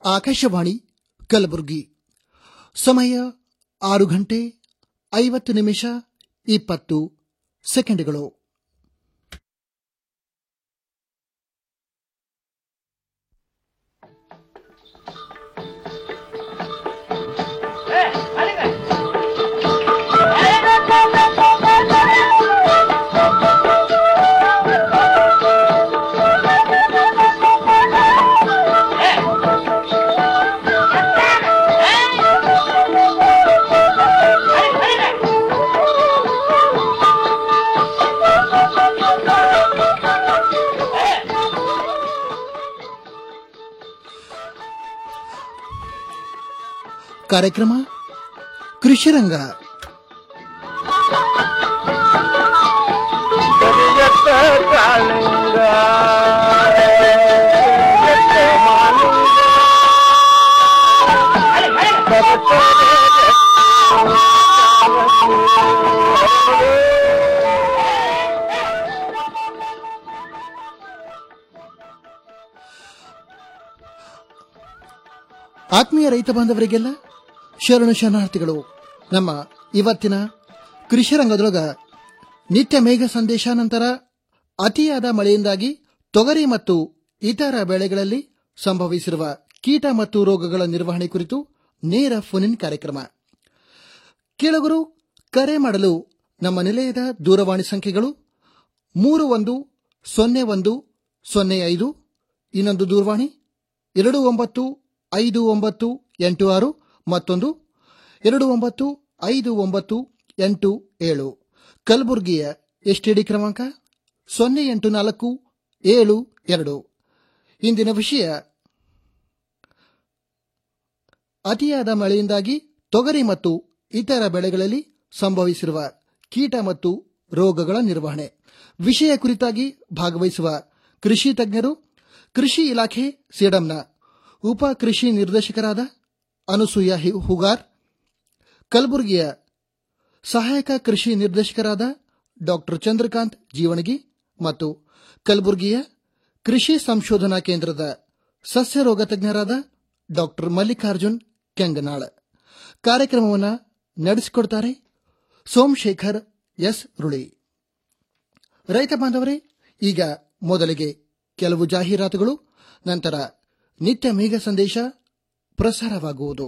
ಆಕಾಶವಾಣಿ ಕಲಬುರಗಿ ಸಮಯ ಆರು ಗಂಟೆ ಐವತ್ತು ನಿಮಿಷ ಇಪ್ಪತ್ತು ಸೆಕೆಂಡ್ಗಳು ಕಾರ್ಯಕ್ರಮ ಕೃಷಿರಂಗ ಕರಿಯತ್ತ ಕಾಳಿಂಗ ಕರಿಯತ್ತ ಮಾಲಿಂಗ ಆತ್ಮೀಯ ರೈತ ಬಾಂಧವರಿಗೆಲ್ಲ ಶರಣು ಶರಣಾರ್ಥಿಗಳು ನಮ್ಮ ಇವತ್ತಿನ ಕೃಷಿ ರಂಗದೊಳಗ ನಿತ್ಯ ಮೇಘ ಸಂದೇಶ ನಂತರ ಅತಿಯಾದ ಮಳೆಯಿಂದಾಗಿ ತೊಗರಿ ಮತ್ತು ಇತರ ಬೆಳೆಗಳಲ್ಲಿ ಸಂಭವಿಸಿರುವ ಕೀಟ ಮತ್ತು ರೋಗಗಳ ನಿರ್ವಹಣೆ ಕುರಿತು ನೇರ ಫೋನಿನ್ ಕಾರ್ಯಕ್ರಮ ಕೇಳುಗರು ಕರೆ ಮಾಡಲು ನಮ್ಮ ನಿಲಯದ ದೂರವಾಣಿ ಸಂಖ್ಯೆಗಳು ಮೂರು ಒಂದು ಸೊನ್ನೆ ಒಂದು ಸೊನ್ನೆ ಐದು ಇನ್ನೊಂದು ದೂರವಾಣಿ ಎರಡು ಒಂಬತ್ತು ಐದು ಒಂಬತ್ತು ಎಂಟು ಆರು ಮತ್ತೊಂದು ಎರಡು ಒಂಬತ್ತು ಐದು ಒಂಬತ್ತು ಎಂಟು ಏಳು ಕಲಬುರಗಿಯ ಎಸ್ಟಿಡಿ ಕ್ರಮಾಂಕ ಸೊನ್ನೆ ಎಂಟು ನಾಲ್ಕು ಏಳು ಎರಡು ಇಂದಿನ ವಿಷಯ ಅತಿಯಾದ ಮಳೆಯಿಂದಾಗಿ ತೊಗರಿ ಮತ್ತು ಇತರ ಬೆಳೆಗಳಲ್ಲಿ ಸಂಭವಿಸಿರುವ ಕೀಟ ಮತ್ತು ರೋಗಗಳ ನಿರ್ವಹಣೆ ವಿಷಯ ಕುರಿತಾಗಿ ಭಾಗವಹಿಸುವ ಕೃಷಿ ತಜ್ಞರು ಕೃಷಿ ಇಲಾಖೆ ಸೇಡಂನ ಉಪ ಕೃಷಿ ನಿರ್ದೇಶಕರಾದ ಅನುಸೂಯ ಹಿ- ಹುಗಾರ್ ಕಲಬುರಗಿಯ ಸಹಾಯಕ ಕೃಷಿ ನಿರ್ದೇಶಕರಾದ ಡಾಕ್ಟರ್ ಚಂದ್ರಕಾಂತ್ ಜೀವಣಗಿ ಮತ್ತು ಕಲಬುರಗಿಯ ಕೃಷಿ ಸಂಶೋಧನಾ ಕೇಂದ್ರದ ಸಸ್ಯ ರೋಗ ತಜ್ಞರಾದ ಡಾಕ್ಟರ್ ಮಲ್ಲಿಕಾರ್ಜುನ್ ಕೆಂಗನಾಳ್ ಕಾರ್ಯಕ್ರಮವನ್ನು ನಡೆಸಿಕೊಡ್ತಾರೆ ಸೋಮಶೇಖರ್ ಎಸ್ ರುಳಿ ರೈತ ಬಾಂಧವರೇ ಈಗ ಮೊದಲಿಗೆ ಕೆಲವು ಜಾಹೀರಾತುಗಳು ನಂತರ ನಿತ್ಯ ಮೇಘ ಸಂದೇಶ ಪ್ರಸಾರವಾಗುವುದು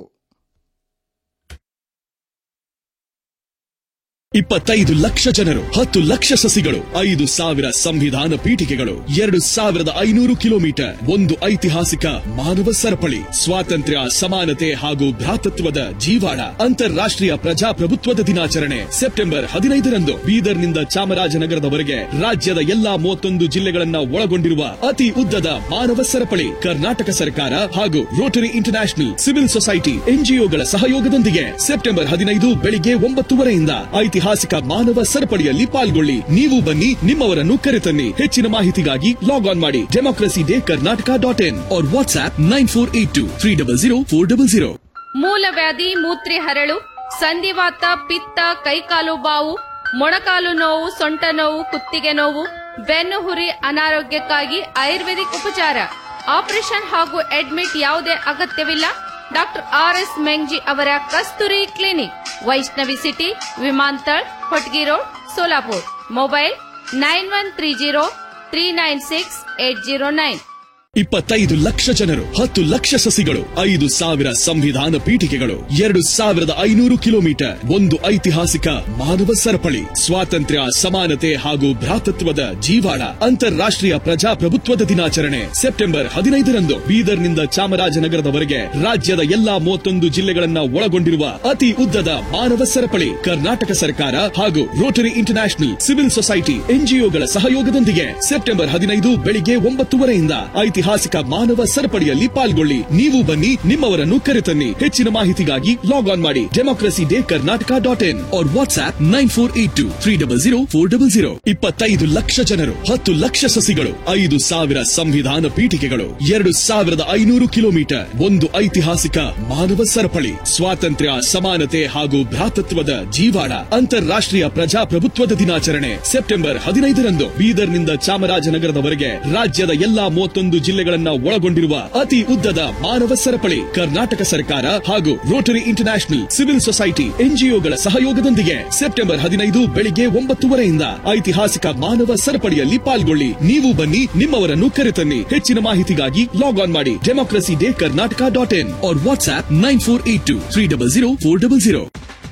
ಇಪ್ಪತ್ತೈದು ಲಕ್ಷ ಜನರು ಹತ್ತು ಲಕ್ಷ ಸಸಿಗಳು ಐದು ಸಾವಿರ ಸಂವಿಧಾನ ಪೀಠಿಕೆಗಳು ಎರಡು ಸಾವಿರದ ಐನೂರು ಕಿಲೋಮೀಟರ್ ಒಂದು ಐತಿಹಾಸಿಕ ಮಾನವ ಸರಪಳಿ ಸ್ವಾತಂತ್ರ್ಯ ಸಮಾನತೆ ಹಾಗೂ ಭ್ರಾತೃತ್ವದ ಜೀವಾಳ ಅಂತಾರಾಷ್ಟ್ರೀಯ ಪ್ರಜಾಪ್ರಭುತ್ವದ ದಿನಾಚರಣೆ ಸೆಪ್ಟೆಂಬರ್ ಹದಿನೈದರಂದು ಬೀದರ್ನಿಂದ ಚಾಮರಾಜನಗರದವರೆಗೆ ರಾಜ್ಯದ ಎಲ್ಲಾ ಮೂವತ್ತೊಂದು ಜಿಲ್ಲೆಗಳನ್ನ ಒಳಗೊಂಡಿರುವ ಅತಿ ಉದ್ದದ ಮಾನವ ಸರಪಳಿ ಕರ್ನಾಟಕ ಸರ್ಕಾರ ಹಾಗೂ ರೋಟರಿ ಇಂಟರ್ನ್ಯಾಷನಲ್ ಸಿವಿಲ್ ಸೊಸೈಟಿ ಎನ್ಜಿಒಗಳ ಸಹಯೋಗದೊಂದಿಗೆ ಸೆಪ್ಟೆಂಬರ್ ಹದಿನೈದು ಬೆಳಿಗ್ಗೆ ಒಂಬತ್ತುವರೆಯಿಂದ ಐತಿಹಾಸಿಕ ಮಾನವ ಸರಪಳಿಯಲ್ಲಿ ಪಾಲ್ಗೊಳ್ಳಿ ನೀವು ಬನ್ನಿ ನಿಮ್ಮವರನ್ನು ಕರೆತನ್ನಿ ಹೆಚ್ಚಿನ ಮಾಹಿತಿಗಾಗಿ ಲಾಗ್ ಆನ್ ಮಾಡಿ democracy day Karnataka dot in or WhatsApp nine four eight two three double zero four double zero ಮೂಲವ್ಯಾಧಿ ಮೂತ್ರಿ ಹರಳು ಸಂಧಿವಾತ ಪಿತ್ತ ಕೈಕಾಲು ಬಾವು ಮೊಣಕಾಲು ನೋವು ಸೊಂಟ ನೋವು ಕುತ್ತಿಗೆ ನೋವು ಬೆನ್ನು ಹುರಿ ಅನಾರೋಗ್ಯಕ್ಕಾಗಿ ಆಯುರ್ವೇದಿಕ್ ಉಪಚಾರ ಆಪರೇಷನ್ ಹಾಗೂ ಅಡ್ಮಿಟ್ ಯಾವುದೇ ಅಗತ್ಯವಿಲ್ಲ ಡಾಕ್ಟರ್ ಆರ್ ಎಸ್ ಮೆಂಗ್ಜಿ ಅವರ Kasturi clinic Vaishnavi city Vimantal Hotgi road Solapur mobile nine one three zero three nine six eight zero nine ಇಪ್ಪತ್ತೈದು ಲಕ್ಷ ಜನರು ಹತ್ತು ಲಕ್ಷ ಸಸಿಗಳು ಐದು ಸಾವಿರ ಸಂವಿಧಾನ ಪೀಠಿಕೆಗಳು ಎರಡು ಸಾವಿರದ ಐನೂರು ಕಿಲೋಮೀಟರ್ ಒಂದು ಐತಿಹಾಸಿಕ ಮಾನವ ಸರಪಳಿ ಸ್ವಾತಂತ್ರ್ಯ ಸಮಾನತೆ ಹಾಗೂ ಭ್ರಾತೃತ್ವದ ಜೀವಾಳ ಅಂತಾರಾಷ್ಟ್ರೀಯ ಪ್ರಜಾಪ್ರಭುತ್ವದ ದಿನಾಚರಣೆ ಸೆಪ್ಟೆಂಬರ್ ಹದಿನೈದರಂದು ಬೀದರ್ನಿಂದ ಚಾಮರಾಜನಗರದವರೆಗೆ ರಾಜ್ಯದ ಎಲ್ಲಾ ಮೂವತ್ತೊಂದು ಜಿಲ್ಲೆಗಳನ್ನ ಒಳಗೊಂಡಿರುವ ಅತಿ ಉದ್ದದ ಮಾನವ ಸರಪಳಿ ಕರ್ನಾಟಕ ಸರ್ಕಾರ ಹಾಗೂ ರೋಟರಿ ಇಂಟರ್ನ್ಯಾಷನಲ್ ಸಿವಿಲ್ ಸೊಸೈಟಿ ಎನ್ಜಿಒಗಳ ಸಹಯೋಗದೊಂದಿಗೆ ಸೆಪ್ಟೆಂಬರ್ ಹದಿನೈದು ಬೆಳಿಗ್ಗೆ ಒಂಬತ್ತುವರೆಯಿಂದ ಐತಿಹಾಸಿಕ ಮಾನವ ಸರಪಳಿಯಲ್ಲಿ ಪಾಲ್ಗೊಳ್ಳಿ ನೀವು ಬನ್ನಿ ನಿಮ್ಮವರನ್ನು ಕರೆತನ್ನಿ ಹೆಚ್ಚಿನ ಮಾಹಿತಿಗಾಗಿ ಲಾಗ್ ಆನ್ ಮಾಡಿ democracy day Karnataka dot in or WhatsApp nine four eight two three double zero four double zero ಇಪ್ಪತ್ತೈದು ಲಕ್ಷ ಜನರು ಹತ್ತು ಲಕ್ಷ ಸಸಿಗಳು ಐದು ಸಾವಿರ ಸಂವಿಧಾನ ಪೀಠಿಕೆಗಳು ಎರಡು ಸಾವಿರದ ಐನೂರು ಕಿಲೋಮೀಟರ್ ಒಂದು ಐತಿಹಾಸಿಕ ಮಾನವ ಸರಪಳಿ ಸ್ವಾತಂತ್ರ್ಯ ಸಮಾನತೆ ಹಾಗೂ ಭ್ರಾತೃತ್ವದ ಜೀವಾಳ ಅಂತಾರಾಷ್ಟ್ರೀಯ ಪ್ರಜಾಪ್ರಭುತ್ವದ ದಿನಾಚರಣೆ ಸೆಪ್ಟೆಂಬರ್ ಹದಿನೈದರಂದು ಬೀದರ್ನಿಂದ ಚಾಮರಾಜನಗರದವರೆಗೆ ರಾಜ್ಯದ ಎಲ್ಲಾ ಮೂವತ್ತೊಂದು ಜಿಲ್ಲೆ ಜಿಲ್ಲೆಗಳನ್ನ ಒಳಗೊಂಡಿರುವ ಅತಿ ಉದ್ದದ ಮಾನವ ಸರಪಳಿ ಕರ್ನಾಟಕ ಸರ್ಕಾರ ಹಾಗೂ ರೋಟರಿ ಇಂಟರ್ನ್ಯಾಷನಲ್ ಸಿವಿಲ್ ಸೊಸೈಟಿ ಎನ್ಜಿಒಗಳ ಸಹಯೋಗದೊಂದಿಗೆ ಸೆಪ್ಟೆಂಬರ್ ಹದಿನೈದು ಬೆಳಿಗ್ಗೆ ಒಂಬತ್ತುವರೆಯಿಂದ ಐತಿಹಾಸಿಕ ಮಾನವ ಸರಪಳಿಯಲ್ಲಿ ಪಾಲ್ಗೊಳ್ಳಿ ನೀವು ಬನ್ನಿ ನಿಮ್ಮವರನ್ನು ಕರೆತನ್ನಿ ಹೆಚ್ಚಿನ ಮಾಹಿತಿಗಾಗಿ ಲಾಗ್ ಆನ್ ಮಾಡಿ democracy day Karnataka dot in or WhatsApp nine four eight two three double zero four double zero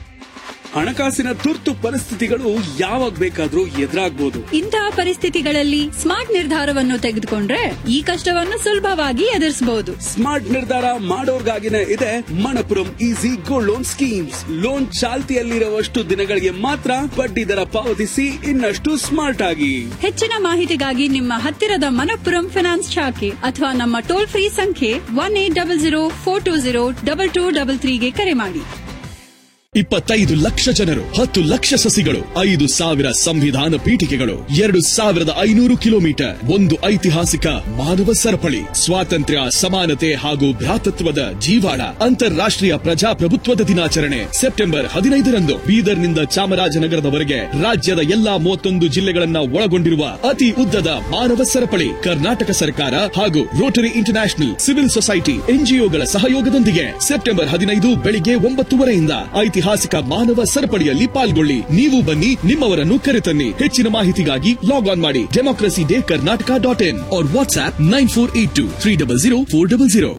ಹಣಕಾಸಿನ ತುರ್ತು ಪರಿಸ್ಥಿತಿಗಳು ಯಾವಾಗ ಬೇಕಾದ್ರೂ ಎದುರಾಗ್ಬೋದು ಇಂತಹ ಪರಿಸ್ಥಿತಿಗಳಲ್ಲಿ ಸ್ಮಾರ್ಟ್ ನಿರ್ಧಾರವನ್ನು ತೆಗೆದುಕೊಂಡ್ರೆ ಈ ಕಷ್ಟವನ್ನು ಸುಲಭವಾಗಿ ಎದುರಿಸಬಹುದು ಸ್ಮಾರ್ಟ್ ನಿರ್ಧಾರ ಮಾಡೋರ್ಗಾಗಿನೇ ಇದೆ Manappuram easy gold loan schemes loan ಚಾಲ್ತಿಯಲ್ಲಿರುವಷ್ಟು ದಿನಗಳಿಗೆ ಮಾತ್ರ ಬಡ್ಡಿ ದರ ಪಾವತಿಸಿ ಇನ್ನಷ್ಟು ಸ್ಮಾರ್ಟ್ ಆಗಿ ಹೆಚ್ಚಿನ ಮಾಹಿತಿಗಾಗಿ ನಿಮ್ಮ ಹತ್ತಿರದ ಮನಪ್ಪುರಂ ಫಿನಾನ್ಸ್ ಶಾಖೆ ಅಥವಾ ನಮ್ಮ ಟೋಲ್ ಫ್ರೀ ಸಂಖ್ಯೆ one eight double zero four two zero double two double ತ್ರೀಗೆ ಕರೆ ಮಾಡಿ ಇಪ್ಪತ್ತೈದು ಲಕ್ಷ ಜನರು ಹತ್ತು ಲಕ್ಷ ಸಸಿಗಳು ಐದು ಸಾವಿರ ಸಂವಿಧಾನ ಪೀಠಿಕೆಗಳು ಎರಡು ಸಾವಿರದ ಐನೂರು ಕಿಲೋಮೀಟರ್ ಒಂದು ಐತಿಹಾಸಿಕ ಮಾನವ ಸರಪಳಿ ಸ್ವಾತಂತ್ರ್ಯ ಸಮಾನತೆ ಹಾಗೂ ಭ್ರಾತೃತ್ವದ ಜೀವಾಳ ಅಂತಾರಾಷ್ಟ್ರೀಯ ಪ್ರಜಾಪ್ರಭುತ್ವದ ದಿನಾಚರಣೆ ಸೆಪ್ಟೆಂಬರ್ ಹದಿನೈದರಂದು ಬೀದರ್ನಿಂದ ಚಾಮರಾಜನಗರದವರೆಗೆ ರಾಜ್ಯದ ಎಲ್ಲಾ ಮೂವತ್ತೊಂದು ಜಿಲ್ಲೆಗಳನ್ನ ಒಳಗೊಂಡಿರುವ ಅತಿ ಉದ್ದದ ಮಾನವ ಸರಪಳಿ ಕರ್ನಾಟಕ ಸರ್ಕಾರ ಹಾಗೂ ರೋಟರಿ ಇಂಟರ್ನ್ಯಾಷನಲ್ ಸಿವಿಲ್ ಸೊಸೈಟಿ ಎನ್ಜಿಒಗಳ ಸಹಯೋಗದೊಂದಿಗೆ ಸೆಪ್ಟೆಂಬರ್ ಹದಿನೈದು ಬೆಳಿಗ್ಗೆ ಒಂಬತ್ತುವರೆಯಿಂದ ಐತಿಹಾಸಿಕ ಮಾನವ ಸರಪಳಿಯಲ್ಲಿ ಪಾಲ್ಗೊಳ್ಳಿ ನೀವು ಬನ್ನಿ ನಿಮ್ಮವರನ್ನು ಕರೆತನ್ನಿ ಹೆಚ್ಚಿನ ಮಾಹಿತಿಗಾಗಿ ಲಾಗ್ ಆನ್ ಮಾಡಿ democracy day Karnataka dot in or WhatsApp nine four eight two three double zero four double zero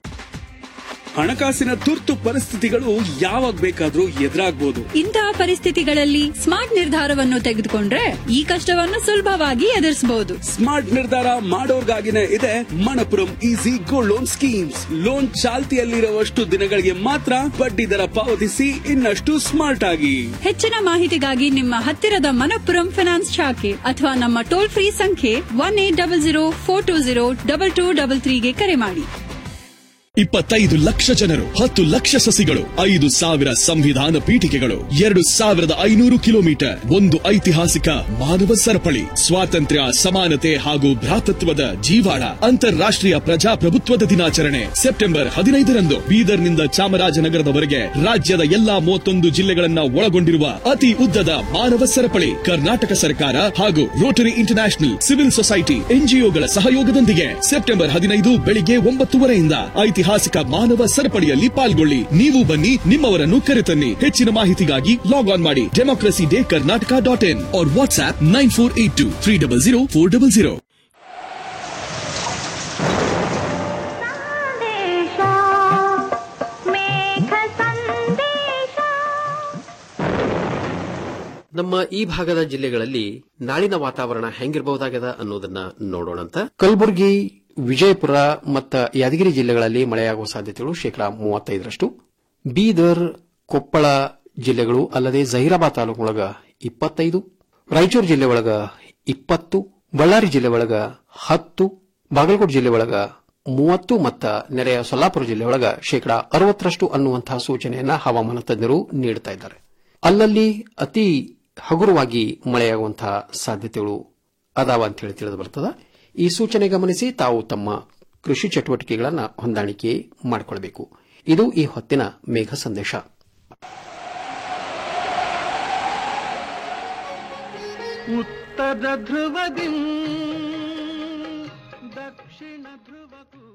ಹಣಕಾಸಿನ ತುರ್ತು ಪರಿಸ್ಥಿತಿಗಳು ಯಾವಾಗ ಬೇಕಾದ್ರೂ ಎದುರಾಗ್ಬೋದು ಇಂತಹ ಪರಿಸ್ಥಿತಿಗಳಲ್ಲಿ ಸ್ಮಾರ್ಟ್ ನಿರ್ಧಾರವನ್ನು ತೆಗೆದುಕೊಂಡ್ರೆ ಈ ಕಷ್ಟವನ್ನು ಸುಲಭವಾಗಿ ಎದುರಿಸಬಹುದು ಸ್ಮಾರ್ಟ್ ನಿರ್ಧಾರ ಮಾಡೋರ್ಗಾಗಿನೇ ಇದೆ Manappuram easy gold loan schemes loan ಚಾಲ್ತಿಯಲ್ಲಿರುವಷ್ಟು ದಿನಗಳಿಗೆ ಮಾತ್ರ ಬಡ್ಡಿ ದರ ಪಾವತಿಸಿ ಇನ್ನಷ್ಟು ಸ್ಮಾರ್ಟ್ ಆಗಿ ಹೆಚ್ಚಿನ ಮಾಹಿತಿಗಾಗಿ ನಿಮ್ಮ ಹತ್ತಿರದ ಮನಪ್ಪುರಂ ಫಿನಾನ್ಸ್ ಶಾಖೆ ಅಥವಾ ನಮ್ಮ ಟೋಲ್ ಫ್ರೀ ಸಂಖ್ಯೆ one eight double zero four two zero double two double ತ್ರೀಗೆ ಕರೆ ಮಾಡಿ ಇಪ್ಪತ್ತೈದು ಲಕ್ಷ ಜನರು ಹತ್ತು ಲಕ್ಷ ಸಸಿಗಳು ಐದು ಸಾವಿರ ಸಂವಿಧಾನ ಪೀಠಿಕೆಗಳು ಎರಡು ಸಾವಿರದ ಐನೂರು ಕಿಲೋಮೀಟರ್ ಒಂದು ಐತಿಹಾಸಿಕ ಮಾನವ ಸರಪಳಿ ಸ್ವಾತಂತ್ರ್ಯ ಸಮಾನತೆ ಹಾಗೂ ಭ್ರಾತೃತ್ವದ ಜೀವಾಳ ಅಂತಾರಾಷ್ಟ್ರೀಯ ಪ್ರಜಾಪ್ರಭುತ್ವದ ದಿನಾಚರಣೆ ಸೆಪ್ಟೆಂಬರ್ ಹದಿನೈದರಂದು ಬೀದರ್ನಿಂದ ಚಾಮರಾಜನಗರದವರೆಗೆ ರಾಜ್ಯದ ಎಲ್ಲಾ ಮೂವತ್ತೊಂದು ಜಿಲ್ಲೆಗಳನ್ನ ಒಳಗೊಂಡಿರುವ ಅತಿ ಉದ್ದದ ಮಾನವ ಸರಪಳಿ ಕರ್ನಾಟಕ ಸರ್ಕಾರ ಹಾಗೂ ರೋಟರಿ ಇಂಟರ್ನ್ಯಾಷನಲ್ ಸಿವಿಲ್ ಸೊಸೈಟಿ ಎನ್ಜಿಒಗಳ ಸಹಯೋಗದೊಂದಿಗೆ ಸೆಪ್ಟೆಂಬರ್ ಹದಿನೈದು ಬೆಳಿಗ್ಗೆ ಒಂಬತ್ತುವರೆಯಿಂದ ಐತಿಹಾಸಿಕ ಮಾನವ ಸರಪಳಿಯಲ್ಲಿ ಪಾಲ್ಗೊಳ್ಳಿ ನೀವು ಬನ್ನಿ ನಿಮ್ಮವರನ್ನು ಕರೆತನ್ನಿ ಹೆಚ್ಚಿನ ಮಾಹಿತಿಗಾಗಿ ಲಾಗ್ ಆನ್ ಮಾಡಿ democracy day Karnataka dot in or WhatsApp nine four eight two three double zero four double zero ಸಂದೇಶ ಮೇಘ ಸಂದೇಶ ನಮ್ಮ ಈ ಭಾಗದ ಜಿಲ್ಲೆಗಳಲ್ಲಿ ನಾಳಿನ ವಾತಾವರಣ ಹೆಂಗಿರಬಹುದಾಗದ ಅನ್ನೋದನ್ನ ನೋಡೋಣಂತ ಕಲಬುರಗಿ ವಿಜಯಪುರ ಮತ್ತು ಯಾದಗಿರಿ ಜಿಲ್ಲೆಗಳಲ್ಲಿ ಮಳೆಯಾಗುವ ಸಾಧ್ಯತೆಗಳು ಶೇಕಡಾ ಮೂವತ್ತೈದರಷ್ಟು ಬೀದರ್ ಕೊಪ್ಪಳ ಜಿಲ್ಲೆಗಳು ಅಲ್ಲದೆ ಜಹೀರಾಬಾದ್ ತಾಲೂಕೊಳಗ ಇಪ್ಪತ್ತೈದು ರಾಯಚೂರು ಜಿಲ್ಲೆ ಒಳಗ ಇಪ್ಪತ್ತು ಬಳ್ಳಾರಿ ಜಿಲ್ಲೆ ಒಳಗ ಹತ್ತು ಬಾಗಲಕೋಟೆ ಜಿಲ್ಲೆ ಒಳಗ ಮೂವತ್ತು ಮತ್ತು ನೆರೆಯ ಸೊಲ್ಲಾಪುರ ಜಿಲ್ಲೆ ಒಳಗ ಶೇಕಡಾ ಅರವತ್ತರಷ್ಟು ಅನ್ನುವಂತಹ ಸೂಚನೆಯನ್ನ ಹವಾಮಾನ ತಜ್ಞರು ನೀಡುತ್ತಾ ಇದ್ದಾರೆ ಅಲ್ಲಲ್ಲಿ ಅತಿ ಹಗುರವಾಗಿ ಮಳೆಯಾಗುವಂತಹ ಸಾಧ್ಯತೆಗಳು ಅದಾವ ಅಂತ ಹೇಳಿ ತಿಳಿದು ಬರ್ತದ ಈ ಸೂಚನೆ ಗಮನಿಸಿ ತಾವು ತಮ್ಮ ಕೃಷಿ ಚಟುವಟಿಕೆಗಳನ್ನು ಹೊಂದಾಣಿಕೆ ಮಾಡಿಕೊಳ್ಳಬೇಕು ಇದು ಈ ಹೊತ್ತಿನ ಮೇಘ ಸಂದೇಶ ಉತ್ತರ ಧ್ರುವದಿ ದಕ್ಷಿಣ ಧ್ರುವಕ್ಕೂ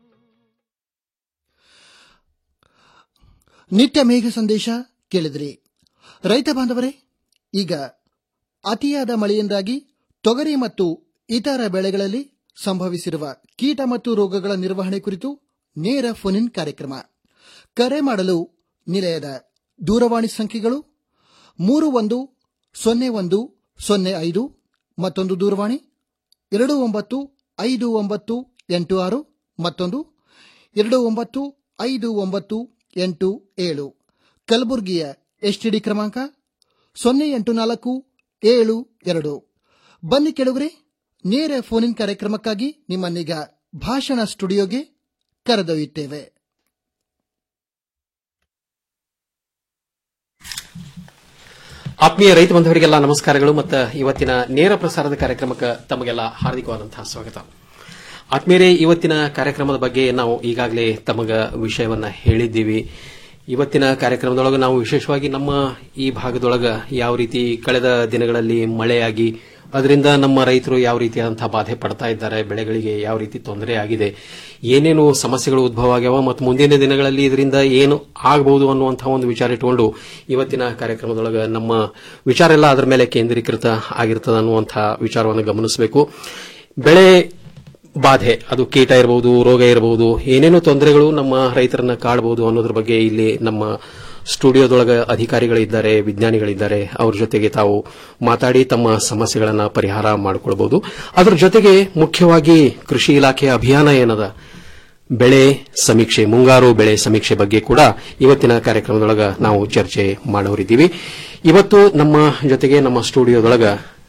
ನಿತ್ಯ ಮೇಘ ಸಂದೇಶ ಕೇಳಿದ್ರಿ ರೈತ ಬಾಂಧವರೇ ಈಗ ಅತಿಯಾದ ಮಳೆಯಿಂದಾಗಿ ತೊಗರಿ ಮತ್ತು ಇತರ ಬೆಳೆಗಳಲ್ಲಿ ಸಂಭವಿಸಿರುವ ಕೀಟ ಮತ್ತು ರೋಗಗಳ ನಿರ್ವಹಣೆ ಕುರಿತು ನೇರ ಫೋನ್ ಕಾರ್ಯಕ್ರಮ ಕರೆ ಮಾಡಲು ನಿಲಯದ ದೂರವಾಣಿ ಸಂಖ್ಯೆಗಳು ಮೂರು ಒಂದು ಸೊನ್ನೆ ಒಂದು ಸೊನ್ನೆ ಐದು ಮತ್ತೊಂದು ದೂರವಾಣಿ ಎರಡು ಒಂಬತ್ತು ಐದು ಒಂಬತ್ತು ಎಂಟು ಆರು ಮತ್ತೊಂದು ಎರಡು ಒಂಬತ್ತು ಐದು ಒಂಬತ್ತು ಎಂಟು ಏಳು ಕಲಬುರಗಿಯ ಎಸ್ಟಿಡಿ ಕ್ರಮಾಂಕ ಸೊನ್ನೆ ಎಂಟು ನಾಲ್ಕು ಏಳು ಎರಡು ಬನ್ನಿ ಕೆಳಗರೆ ನೇರ ಫೋನಿನ್ ಕಾರ್ಯಕ್ರಮಕ್ಕಾಗಿ ನಿಮ್ಮನ್ನೀಗ ಭಾಷಣ ಸ್ಟುಡಿಯೋಗೆ ಕರೆದೊಯ್ಯುತ್ತೇವೆ ಆತ್ಮೀಯ ರೈತ ಬಂಧುವರಿಗೆಲ್ಲ ನಮಸ್ಕಾರಗಳು ಮತ್ತು ಇವತ್ತಿನ ನೇರ ಪ್ರಸಾರದ ಕಾರ್ಯಕ್ರಮಕ್ಕೆ ತಮಗೆಲ್ಲ ಹಾರ್ದಿಕವಾದಂತಹ ಸ್ವಾಗತ ಆತ್ಮೀಯರೇ ಇವತ್ತಿನ ಕಾರ್ಯಕ್ರಮದ ಬಗ್ಗೆ ನಾವು ಈಗಾಗಲೇ ತಮಗ ವಿಷಯವನ್ನ ಹೇಳಿದ್ದೀವಿ ಇವತ್ತಿನ ಕಾರ್ಯಕ್ರಮದೊಳಗೆ ನಾವು ವಿಶೇಷವಾಗಿ ನಮ್ಮ ಈ ಭಾಗದೊಳಗ ಯಾವ ರೀತಿ ಕಳೆದ ದಿನಗಳಲ್ಲಿ ಮಳೆಯಾಗಿ ಅದರಿಂದ ನಮ್ಮ ರೈತರು ಯಾವ ರೀತಿಯಾದಂತಹ ಬಾಧೆ ಪಡ್ತಾ ಇದ್ದಾರೆ ಬೆಳೆಗಳಿಗೆ ಯಾವ ರೀತಿ ತೊಂದರೆ ಆಗಿದೆ ಏನೇನು ಸಮಸ್ಯೆಗಳು ಉದ್ಭವ ಆಗ್ಯಾವ ಮತ್ತು ಮುಂದಿನ ದಿನಗಳಲ್ಲಿ ಇದರಿಂದ ಏನು ಆಗಬಹುದು ಅನ್ನುವಂತಹ ಒಂದು ವಿಚಾರ ಇಟ್ಕೊಂಡು ಇವತ್ತಿನ ಕಾರ್ಯಕ್ರಮದೊಳಗೆ ನಮ್ಮ ವಿಚಾರ ಎಲ್ಲ ಅದರ ಮೇಲೆ ಕೇಂದ್ರೀಕೃತ ಆಗಿರ್ತದೆ ಅನ್ನುವಂತಹ ವಿಚಾರವನ್ನು ಗಮನಿಸಬೇಕು ಬೆಳೆ ಬಾಧೆ ಅದು ಕೀಟ ಇರಬಹುದು ರೋಗ ಇರಬಹುದು ಏನೇನು ತೊಂದರೆಗಳು ನಮ್ಮ ರೈತರನ್ನ ಕಾಡಬಹುದು ಅನ್ನೋದ್ರ ಬಗ್ಗೆ ಇಲ್ಲಿ ನಮ್ಮ ಸ್ಟುಡಿಯೋದೊಳಗ ಅಧಿಕಾರಿಗಳಿದ್ದಾರೆ ವಿಜ್ಞಾನಿಗಳಿದ್ದಾರೆ ಅವ್ರ ಜೊತೆಗೆ ತಾವು ಮಾತಾಡಿ ತಮ್ಮ ಸಮಸ್ಯೆಗಳನ್ನ ಪರಿಹಾರ ಮಾಡಿಕೊಳ್ಬಹುದು ಅದರ ಜೊತೆಗೆ ಮುಖ್ಯವಾಗಿ ಕೃಷಿ ಇಲಾಖೆಯ ಅಭಿಯಾನ ಏನದ ಬೆಳೆ ಸಮೀಕ್ಷೆ ಮುಂಗಾರು ಬೆಳೆ ಸಮೀಕ್ಷೆ ಬಗ್ಗೆ ಕೂಡ ಇವತ್ತಿನ ಕಾರ್ಯಕ್ರಮದೊಳಗ ನಾವು ಚರ್ಚೆ ಮಾಡೋರಿದ್ದೀವಿ ಇವತ್ತು ನಮ್ಮ ಜೊತೆಗೆ ನಮ್ಮ ಸ್ಟುಡಿಯೋದೊಳಗ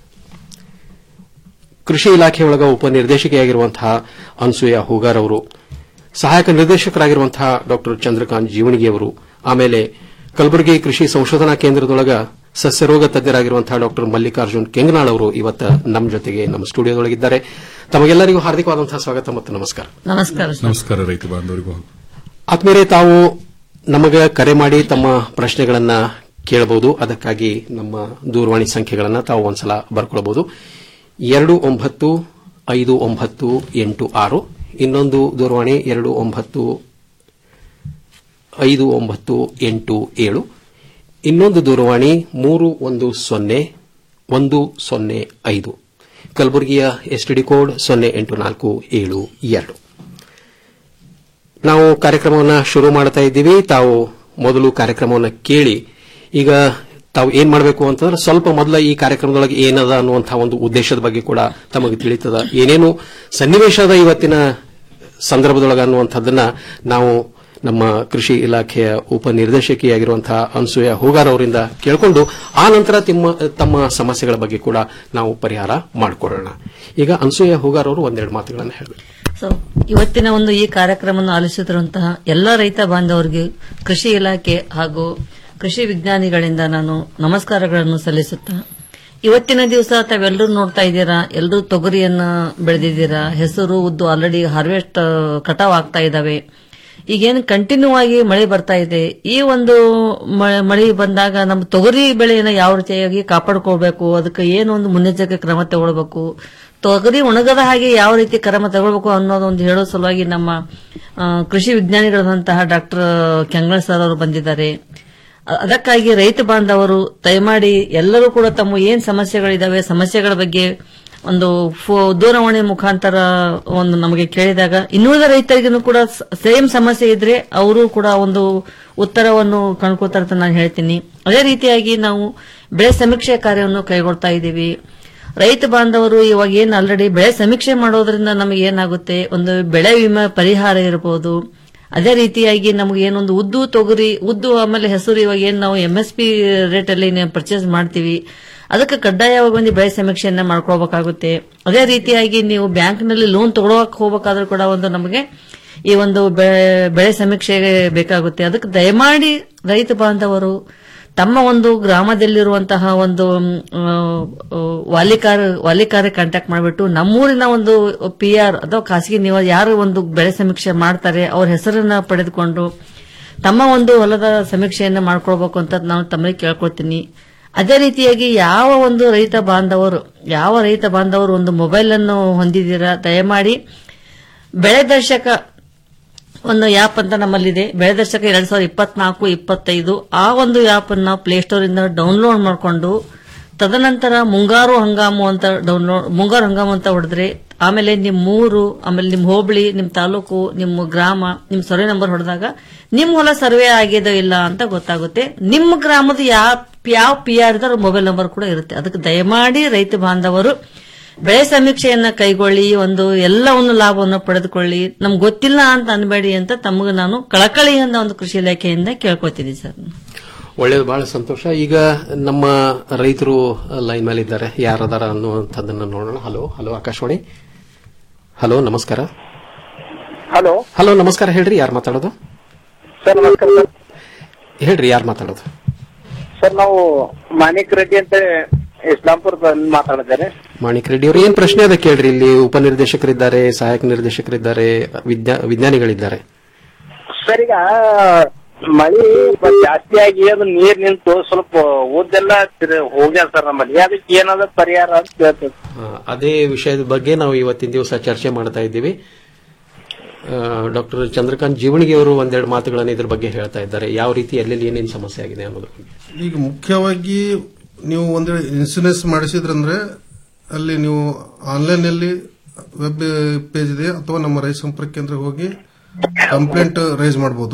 ಕೃಷಿ ಇಲಾಖೆಯೊಳಗ ಉಪನಿರ್ದೇಶಕಿಯಾಗಿರುವಂತಹ ಅನ್ಸೂಯ ಹೂಗಾರ್ ಅವರು ಸಹಾಯಕ ನಿರ್ದೇಶಕರಾಗಿರುವಂತಹ ಡಾಕ್ಟರ್ ಚಂದ್ರಕಾಂತ್ ಜೀವಣಿಗಿ ಅವರು ಆಮೇಲೆ ಕಲಬುರಗಿ ಕೃಷಿ ಸಂಶೋಧನಾ ಕೇಂದ್ರದೊಳಗ ಸಸ್ಯರೋಗ ತಜ್ಞರಾಗಿರುವಂತಹ ಡಾಕ್ಟರ್ ಮಲ್ಲಿಕಾರ್ಜುನ್ ಕೆಂಗನಾಳ್ ಅವರು ಇವತ್ತು ನಮ್ಮ ಜೊತೆಗೆ ನಮ್ಮ ಸ್ಟುಡಿಯೋದೊಳಗಿದ್ದಾರೆ ತಮಗೆಲ್ಲರಿಗೂ ಹಾರ್ದಿಕವಾದಂತಹ ಸ್ವಾಗತ ಮತ್ತು ನಮಸ್ಕಾರ ನಮಸ್ಕಾರ ಸರ್. ನಮಸ್ಕಾರ ರೈತ ಬಾಂಧವರಿಗೂ ಆತ್ಮೀಯರೇ ತಾವು ನಮಗೆ ಕರೆ ಮಾಡಿ ತಮ್ಮ ಪ್ರಶ್ನೆಗಳನ್ನ ಕೇಳಬಹುದು ಅದಕ್ಕಾಗಿ ನಮ್ಮ ದೂರವಾಣಿ ಸಂಖ್ಯೆಗಳನ್ನ ತಾವು ಒಂದ್ಸಲ ಬರ್ಕೊಳ್ಬಹುದು ಎರಡು ಒಂಬತ್ತು ಐದು ಒಂಬತ್ತು ಎಂಟು ಆರು ಇನ್ನೊಂದು ದೂರವಾಣಿ ಎರಡು ಒಂಬತ್ತು ಐದು ಒಂಬತ್ತು ಎಂಟು ಏಳು ಇನ್ನೊಂದು ದೂರವಾಣಿ ಮೂರು ಒಂದು ಸೊನ್ನೆ ಒಂದು ಸೊನ್ನೆ ಐದು ಕಲಬುರಗಿಯ ಎಸ್ಟಿಡಿ ಕೋಡ್ ಸೊನ್ನೆ ಎಂಟು ನಾಲ್ಕು ಏಳು ಎರಡು ನಾವು ಕಾರ್ಯಕ್ರಮವನ್ನು ಶುರು ಮಾಡ್ತಾ ಇದ್ದೀವಿ ತಾವು ಮೊದಲು ಕಾರ್ಯಕ್ರಮವನ್ನು ಕೇಳಿ ಈಗ ತಾವು ಏನ್ ಮಾಡಬೇಕು ಅಂತಂದ್ರೆ ಸ್ವಲ್ಪ ಮೊದಲ ಈ ಕಾರ್ಯಕ್ರಮದೊಳಗೆ ಏನದ ಅನ್ನುವಂತಹ ಒಂದು ಉದ್ದೇಶದ ಬಗ್ಗೆ ಕೂಡ ತಮಗೆ ತಿಳಿತದ ಏನೇನು ಸನ್ನಿವೇಶ ಅದ ಇವತ್ತಿನ ಸಂದರ್ಭದೊಳಗ ಅನ್ನುವಂಥದ್ದನ್ನ ನಾವು ನಮ್ಮ ಕೃಷಿ ಇಲಾಖೆಯ ಉಪನಿರ್ದೇಶಕಿಯಾಗಿರುವಂತಹ ಅನ್ಸೂಯ ಹೂಗಾರ್ ಅವರಿಂದ ಕೇಳಿಕೊಂಡು ಆ ನಂತರ ತಿಮ್ಮ ತಮ್ಮ ಸಮಸ್ಯೆಗಳ ಬಗ್ಗೆ ಕೂಡ ನಾವು ಪರಿಹಾರ ಮಾಡಿಕೊಳ್ಳೋಣ ಈಗ ಅನ್ಸೂಯ ಹೂಗಾರ್ ಅವರು ಒಂದೆರಡು ಮಾತುಗಳನ್ನು ಹೇಳಬೇಕು ಸೊ ಇವತ್ತಿನ ಒಂದು ಈ ಕಾರ್ಯಕ್ರಮವನ್ನು ಆಲಿಸುತ್ತಿರುವಂತಹ ಎಲ್ಲ ರೈತ ಬಾಂಧವರಿಗೆ ಕೃಷಿ ಇಲಾಖೆ ಹಾಗೂ ಕೃಷಿ ವಿಜ್ಞಾನಿಗಳಿಂದ ನಾನು ನಮಸ್ಕಾರಗಳನ್ನು ಸಲ್ಲಿಸುತ್ತಾ ಇವತ್ತಿನ ದಿವಸ ತಾವೆಲ್ಲರೂ ನೋಡ್ತಾ ಇದ್ದೀರಾ ಎಲ್ಲರೂ ತೊಗರಿಯನ್ನ ಬೆಳೆದಿದ್ದೀರಾ ಹೆಸರು ಉದ್ದು ಆಲ್ರೆಡಿ ಹಾರ್ವೆಸ್ಟ್ ಕಟಾವ್ ಆಗ್ತಾ ಇದಾವೆ ಈಗೇನು ಕಂಟಿನ್ಯೂ ಆಗಿ ಮಳೆ ಬರ್ತಾ ಇದೆ ಈ ಒಂದು ಮ- ಮಳೆ ಬಂದಾಗ ನಮ್ಮ ತೊಗರಿ ಬೆಳೆಯನ್ನ ಯಾವ ರೀತಿಯಾಗಿ ಕಾಪಾಡ್ಕೊಳ್ಬೇಕು ಅದಕ್ಕೆ ಏನು ಒಂದು ಮುನ್ನೆಚ್ಚರಿಕೆ ಕ್ರಮ ತಗೊಳ್ಬೇಕು ತೊಗರಿ ಒಣಗದ ಹಾಗೆ ಯಾವ ರೀತಿ ಕ್ರಮ ತಗೊಳ್ಬೇಕು ಅನ್ನೋದೊಂದು ಹೇಳೋ ಸಲುವಾಗಿ ನಮ್ಮ ಆ, ಕೃಷಿ ವಿಜ್ಞಾನಿಗಳಾದಂತಹ ಡಾಕ್ಟರ್ ಕೆಂಗಲ್ ಸರ್ ಅವರು ಬಂದಿದ್ದಾರೆ ಅ- ಅದಕ್ಕಾಗಿ ರೈತ ಬಾಂಧವರು ದಯಮಾಡಿ ಎಲ್ಲರೂ ಕೂಡ ತಮ್ಮ ಏನ್ ಸಮಸ್ಯೆಗಳಿದಾವೆ ಸಮಸ್ಯೆಗಳ ಬಗ್ಗೆ ಒಂದು ಫೋ- ದೂರವಾಣಿ ಮುಖಾಂತರ ಒಂದು ನಮಗೆ ಕೇಳಿದಾಗ ಇನ್ನುಳಿದ ರೈತರಿಗೂ ಕೂಡ ಸೇಮ್ ಸಮಸ್ಯೆ ಇದ್ರೆ ಅವರು ಕೂಡ ಒಂದು ಉತ್ತರವನ್ನು ಕಂಡುಕೊಳ್ತಾರೆ ಅಂತ ನಾನು ಹೇಳ್ತೀನಿ ಅದೇ ರೀತಿಯಾಗಿ ನಾವು ಬೆಳೆ ಸಮೀಕ್ಷೆ ಕಾರ್ಯವನ್ನು ಕೈಗೊಳ್ತಾ ಇದ್ದೀವಿ ರೈತ ಬಾಂಧವರು ಇವಾಗ ಏನ್ ಆಲ್ರೆಡಿ ಬೆಳೆ ಸಮೀಕ್ಷೆ ಮಾಡೋದ್ರಿಂದ ನಮಗೆ ಏನಾಗುತ್ತೆ ಒಂದು ಬೆಳೆ ವಿಮೆ ಪರಿಹಾರ ಇರಬಹುದು ಅದೇ ರೀತಿಯಾಗಿ ನಮಗೆ ಏನೊಂದು ಉದ್ದು ತೊಗರಿ ಉದ್ದು ಆಮೇಲೆ ಹೆಸರು ಇವಾಗ ಏನ್ ನಾವು ಎಂ ಎಸ್ ಪಿ ರೇಟ್ ಅಲ್ಲಿ ಪರ್ಚೇಸ್ ಮಾಡ್ತೀವಿ ಅದಕ್ಕೆ ಕಡ್ಡಾಯವಾಗಿ ಒಂದು ಬೆಳೆ ಸಮೀಕ್ಷೆಯನ್ನ ಮಾಡ್ಕೊಳ್ಬೇಕಾಗುತ್ತೆ ಅದೇ ರೀತಿಯಾಗಿ ನೀವು ಬ್ಯಾಂಕ್ನಲ್ಲಿ ಲೋನ್ ತಗೊಳಕ್ ಹೋಗ್ಬೇಕಾದ್ರೂ ಕೂಡ ಒಂದು ನಮಗೆ ಈ ಒಂದು ಬೆಳೆ- ಬೆಳೆ ಸಮೀಕ್ಷೆ ಬೇಕಾಗುತ್ತೆ ಅದಕ್ಕೆ ದಯಮಾಡಿ ರೈತ ಬಾಂಧವರು ತಮ್ಮ ಒಂದು ಗ್ರಾಮದಲ್ಲಿರುವಂತಹ ಒಂದು ಮ್, ಆ, ಆ, ವಾಲಿಕಾರ ವಾಲಿಕಾರ ಕಾಂಟ್ಯಾಕ್ಟ್ ಮಾಡಿಬಿಟ್ಟು ನಮ್ಮೂರಿನ ಒಂದು ಪಿ ಆರ್ ಅಥವಾ ಖಾಸಗಿ ನೀವು ಯಾರು ಒಂದು ಬೆಳೆ ಸಮೀಕ್ಷೆ ಮಾಡ್ತಾರೆ ಅವ್ರ ಹೆಸರನ್ನ ಪಡೆದುಕೊಂಡು ತಮ್ಮ ಒಂದು ಹೊಲದ ಸಮೀಕ್ಷೆಯನ್ನ ಮಾಡ್ಕೊಳ್ಬೇಕು ಅಂತ ನಾನು ತಮ್ಮಲ್ಲಿ ಕೇಳ್ಕೊಳ್ತೀನಿ ಅದೇ ರೀತಿಯಾಗಿ ಯಾವ ಒಂದು ರೈತ ಬಾಂಧವರು ಯಾವ ರೈತ ಬಾಂಧವರು ಒಂದು ಮೊಬೈಲ್ ಅನ್ನು ಹೊಂದಿದ್ದೀರಾ ದಯಮಾಡಿ ಬೆಳೆ ದರ್ಶಕ ಒಂದು ಆ್ಯಪ್ ಅಂತ ನಮ್ಮಲ್ಲಿದೆ ಬೆಳೆದರ್ಶಕ ಎರಡ್ ಸಾವಿರದ ಇಪ್ಪತ್ನಾಲ್ಕು ಇಪ್ಪತ್ತೈದು ಆ ಒಂದು ಆ್ಯಪ್ ಅನ್ನು ಪ್ಲೇಸ್ಟೋರ್ ಇಂದ ಡೌನ್ಲೋಡ್ ಮಾಡಿಕೊಂಡು ತದನಂತರ ಮುಂಗಾರು ಹಂಗಾಮು ಅಂತ ಡೌನ್ಲೋಡ್ ಮುಂಗಾರು ಹಂಗಾಮು ಅಂತ ಹೊಡೆದ್ರೆ ಆಮೇಲೆ ನಿಮ್ಮ ಊರು ಆಮೇಲೆ ನಿಮ್ಮ ಹೋಬಳಿ ನಿಮ್ಮ ತಾಲೂಕು ನಿಮ್ಮ ಗ್ರಾಮ ನಿಮ್ಮ ಸರ್ವೆ ನಂಬರ್ ಹೊಡೆದಾಗ ನಿಮ್ಮ ಹೊಲ ಸರ್ವೆ ಆಗ್ಯದೋ ಇಲ್ಲ ಅಂತ ಗೊತ್ತಾಗುತ್ತೆ ನಿಮ್ಮ ಗ್ರಾಮದ ಯಾವ ಯಾವ ಪಿ ಆರ್ ಇದಾರ ಮೊಬೈಲ್ ನಂಬರ್ ಕೂಡ ಇರುತ್ತೆ ಅದಕ್ಕೆ ದಯಮಾಡಿ ರೈತ ಬಾಂಧವರು ಬೆಳೆ ಸಮೀಕ್ಷೆಯನ್ನ ಕೈಗೊಳ್ಳಿ ಒಂದು ಎಲ್ಲವನ್ನು ಲಾಭವನ್ನು ಪಡೆದುಕೊಳ್ಳಿ ನಮ್ಗೆ ಗೊತ್ತಿಲ್ಲ ಅಂತ ಅನ್ಬೇಡಿ ಅಂತ ತಮಗೆ ನಾನು ಕಳಕಳಿಯಿಂದ ಒಂದು ಕೃಷಿ ಇಲಾಖೆಯಿಂದ ಕೇಳ್ಕೊತೀನಿ ಸರ್ ಒಳ್ಳೇದು ಬಹಳ ಸಂತೋಷ ಈಗ ನಮ್ಮ ರೈತರು ಲೈನ್ ಮೇಲೆ ಇದ್ದಾರೆ ಯಾರದಾರ ಅನ್ನುವಂಥದ್ದನ್ನ ನೋಡೋಣ ಹಲೋ ಹಲೋ ಆಕಾಶವಾಣಿ ಹಲೋ ನಮಸ್ಕಾರ ಹಲೋ ಹಲೋ ನಮಸ್ಕಾರ ಹೇಳ್ರಿ ಯಾರು ಮಾತಾಡೋದು ಸರ್ ನಮಸ್ಕಾರ ಸರ್ ಹೇಳ್ರಿ ಯಾರು ಮಾತಾಡೋದು ಸರ್ ನಾವು ಮಾಣಿಕ್ ರೆಡ್ಡಿ ಅಂತ ಇಸ್ಲಾಂಪುರ್ ಮಾತಾಡಿದ್ದಾರೆ ಮಾಣಿಕ್ ರೆಡ್ಡಿ ಅವರು ಏನ್ ಪ್ರಶ್ನೆ ಅದ ಕೇಳ್ರಿ ಇಲ್ಲಿ ಉಪನಿರ್ದೇಶಕರಿದ್ದಾರೆ ಸಹಾಯಕ ನಿರ್ದೇಶಕರಿದ್ದಾರೆ ವಿಜ್ಞಾ- ವಿಜ್ಞಾನಿಗಳಿದ್ದಾರೆ ಸರ್ ಈಗ ಮಳಿ ಬ- ಜಾಸ್ತಿ ಆಗಿ ಅದು ನೀರ್ ನಿಂತು ಸ್ವಲ್ಪ ಊದ್ದೆಲ್ಲ ತಿರ್- ಹೋಗ್ಯಾದ ಸರ್ ನಮ್ಮಲ್ಲಿ ಅದಕ್ಕೆ ಏನಾದ ಪರಿಹಾರ ಅಂತ ಕೇಳ್ತೇವೆ ಆ, ಅದೇ ವಿಷಯದ ಬಗ್ಗೆ ನಾವು ಇವತ್ತಿನ ದಿವಸ ಚರ್ಚೆ ಮಾಡ್ತಾ ಇದ್ದೀವಿ ಡಾಕ್ಟರ್ ಚಂದ್ರಕಾಂತ್ ಜೀವಣಿಗೆ ಅವರು ಒಂದೆರಡು ಮಾತುಗಳನ್ನು ಇದ್ರ ಬಗ್ಗೆ ಹೇಳ್ತಾ ಇದ್ದಾರೆ ಯಾವ ರೀತಿ ಎಲ್ಲೆಲ್ಲಿ ಏನೇನು ಸಮಸ್ಯೆ ಆಗಿದೆ ಅನ್ನೋದ್ರ ಬಗ್ಗೆ ಈಗ ಮುಖ್ಯವಾಗಿ ನೀವು ಒಂದು ವೇಳೆ ಇನ್ಸೂರೆನ್ಸ್ ಮಾಡಿಸಿದ್ರಂದ್ರೆ ಅಲ್ಲಿ ನೀವು ಆನ್ಲೈನ್ ನಲ್ಲಿ ವೆಬ್ ಪೇಜ್ ಇದೆ ಅಥವಾ ನಮ್ಮ ರೈತ ಸಂಪರ್ಕ ಕೇಂದ್ರಕ್ಕೆ ಹೋಗಿ ಕಂಪ್ಲೇಂಟ್ ರೈಸ್ ಮಾಡಬಹುದು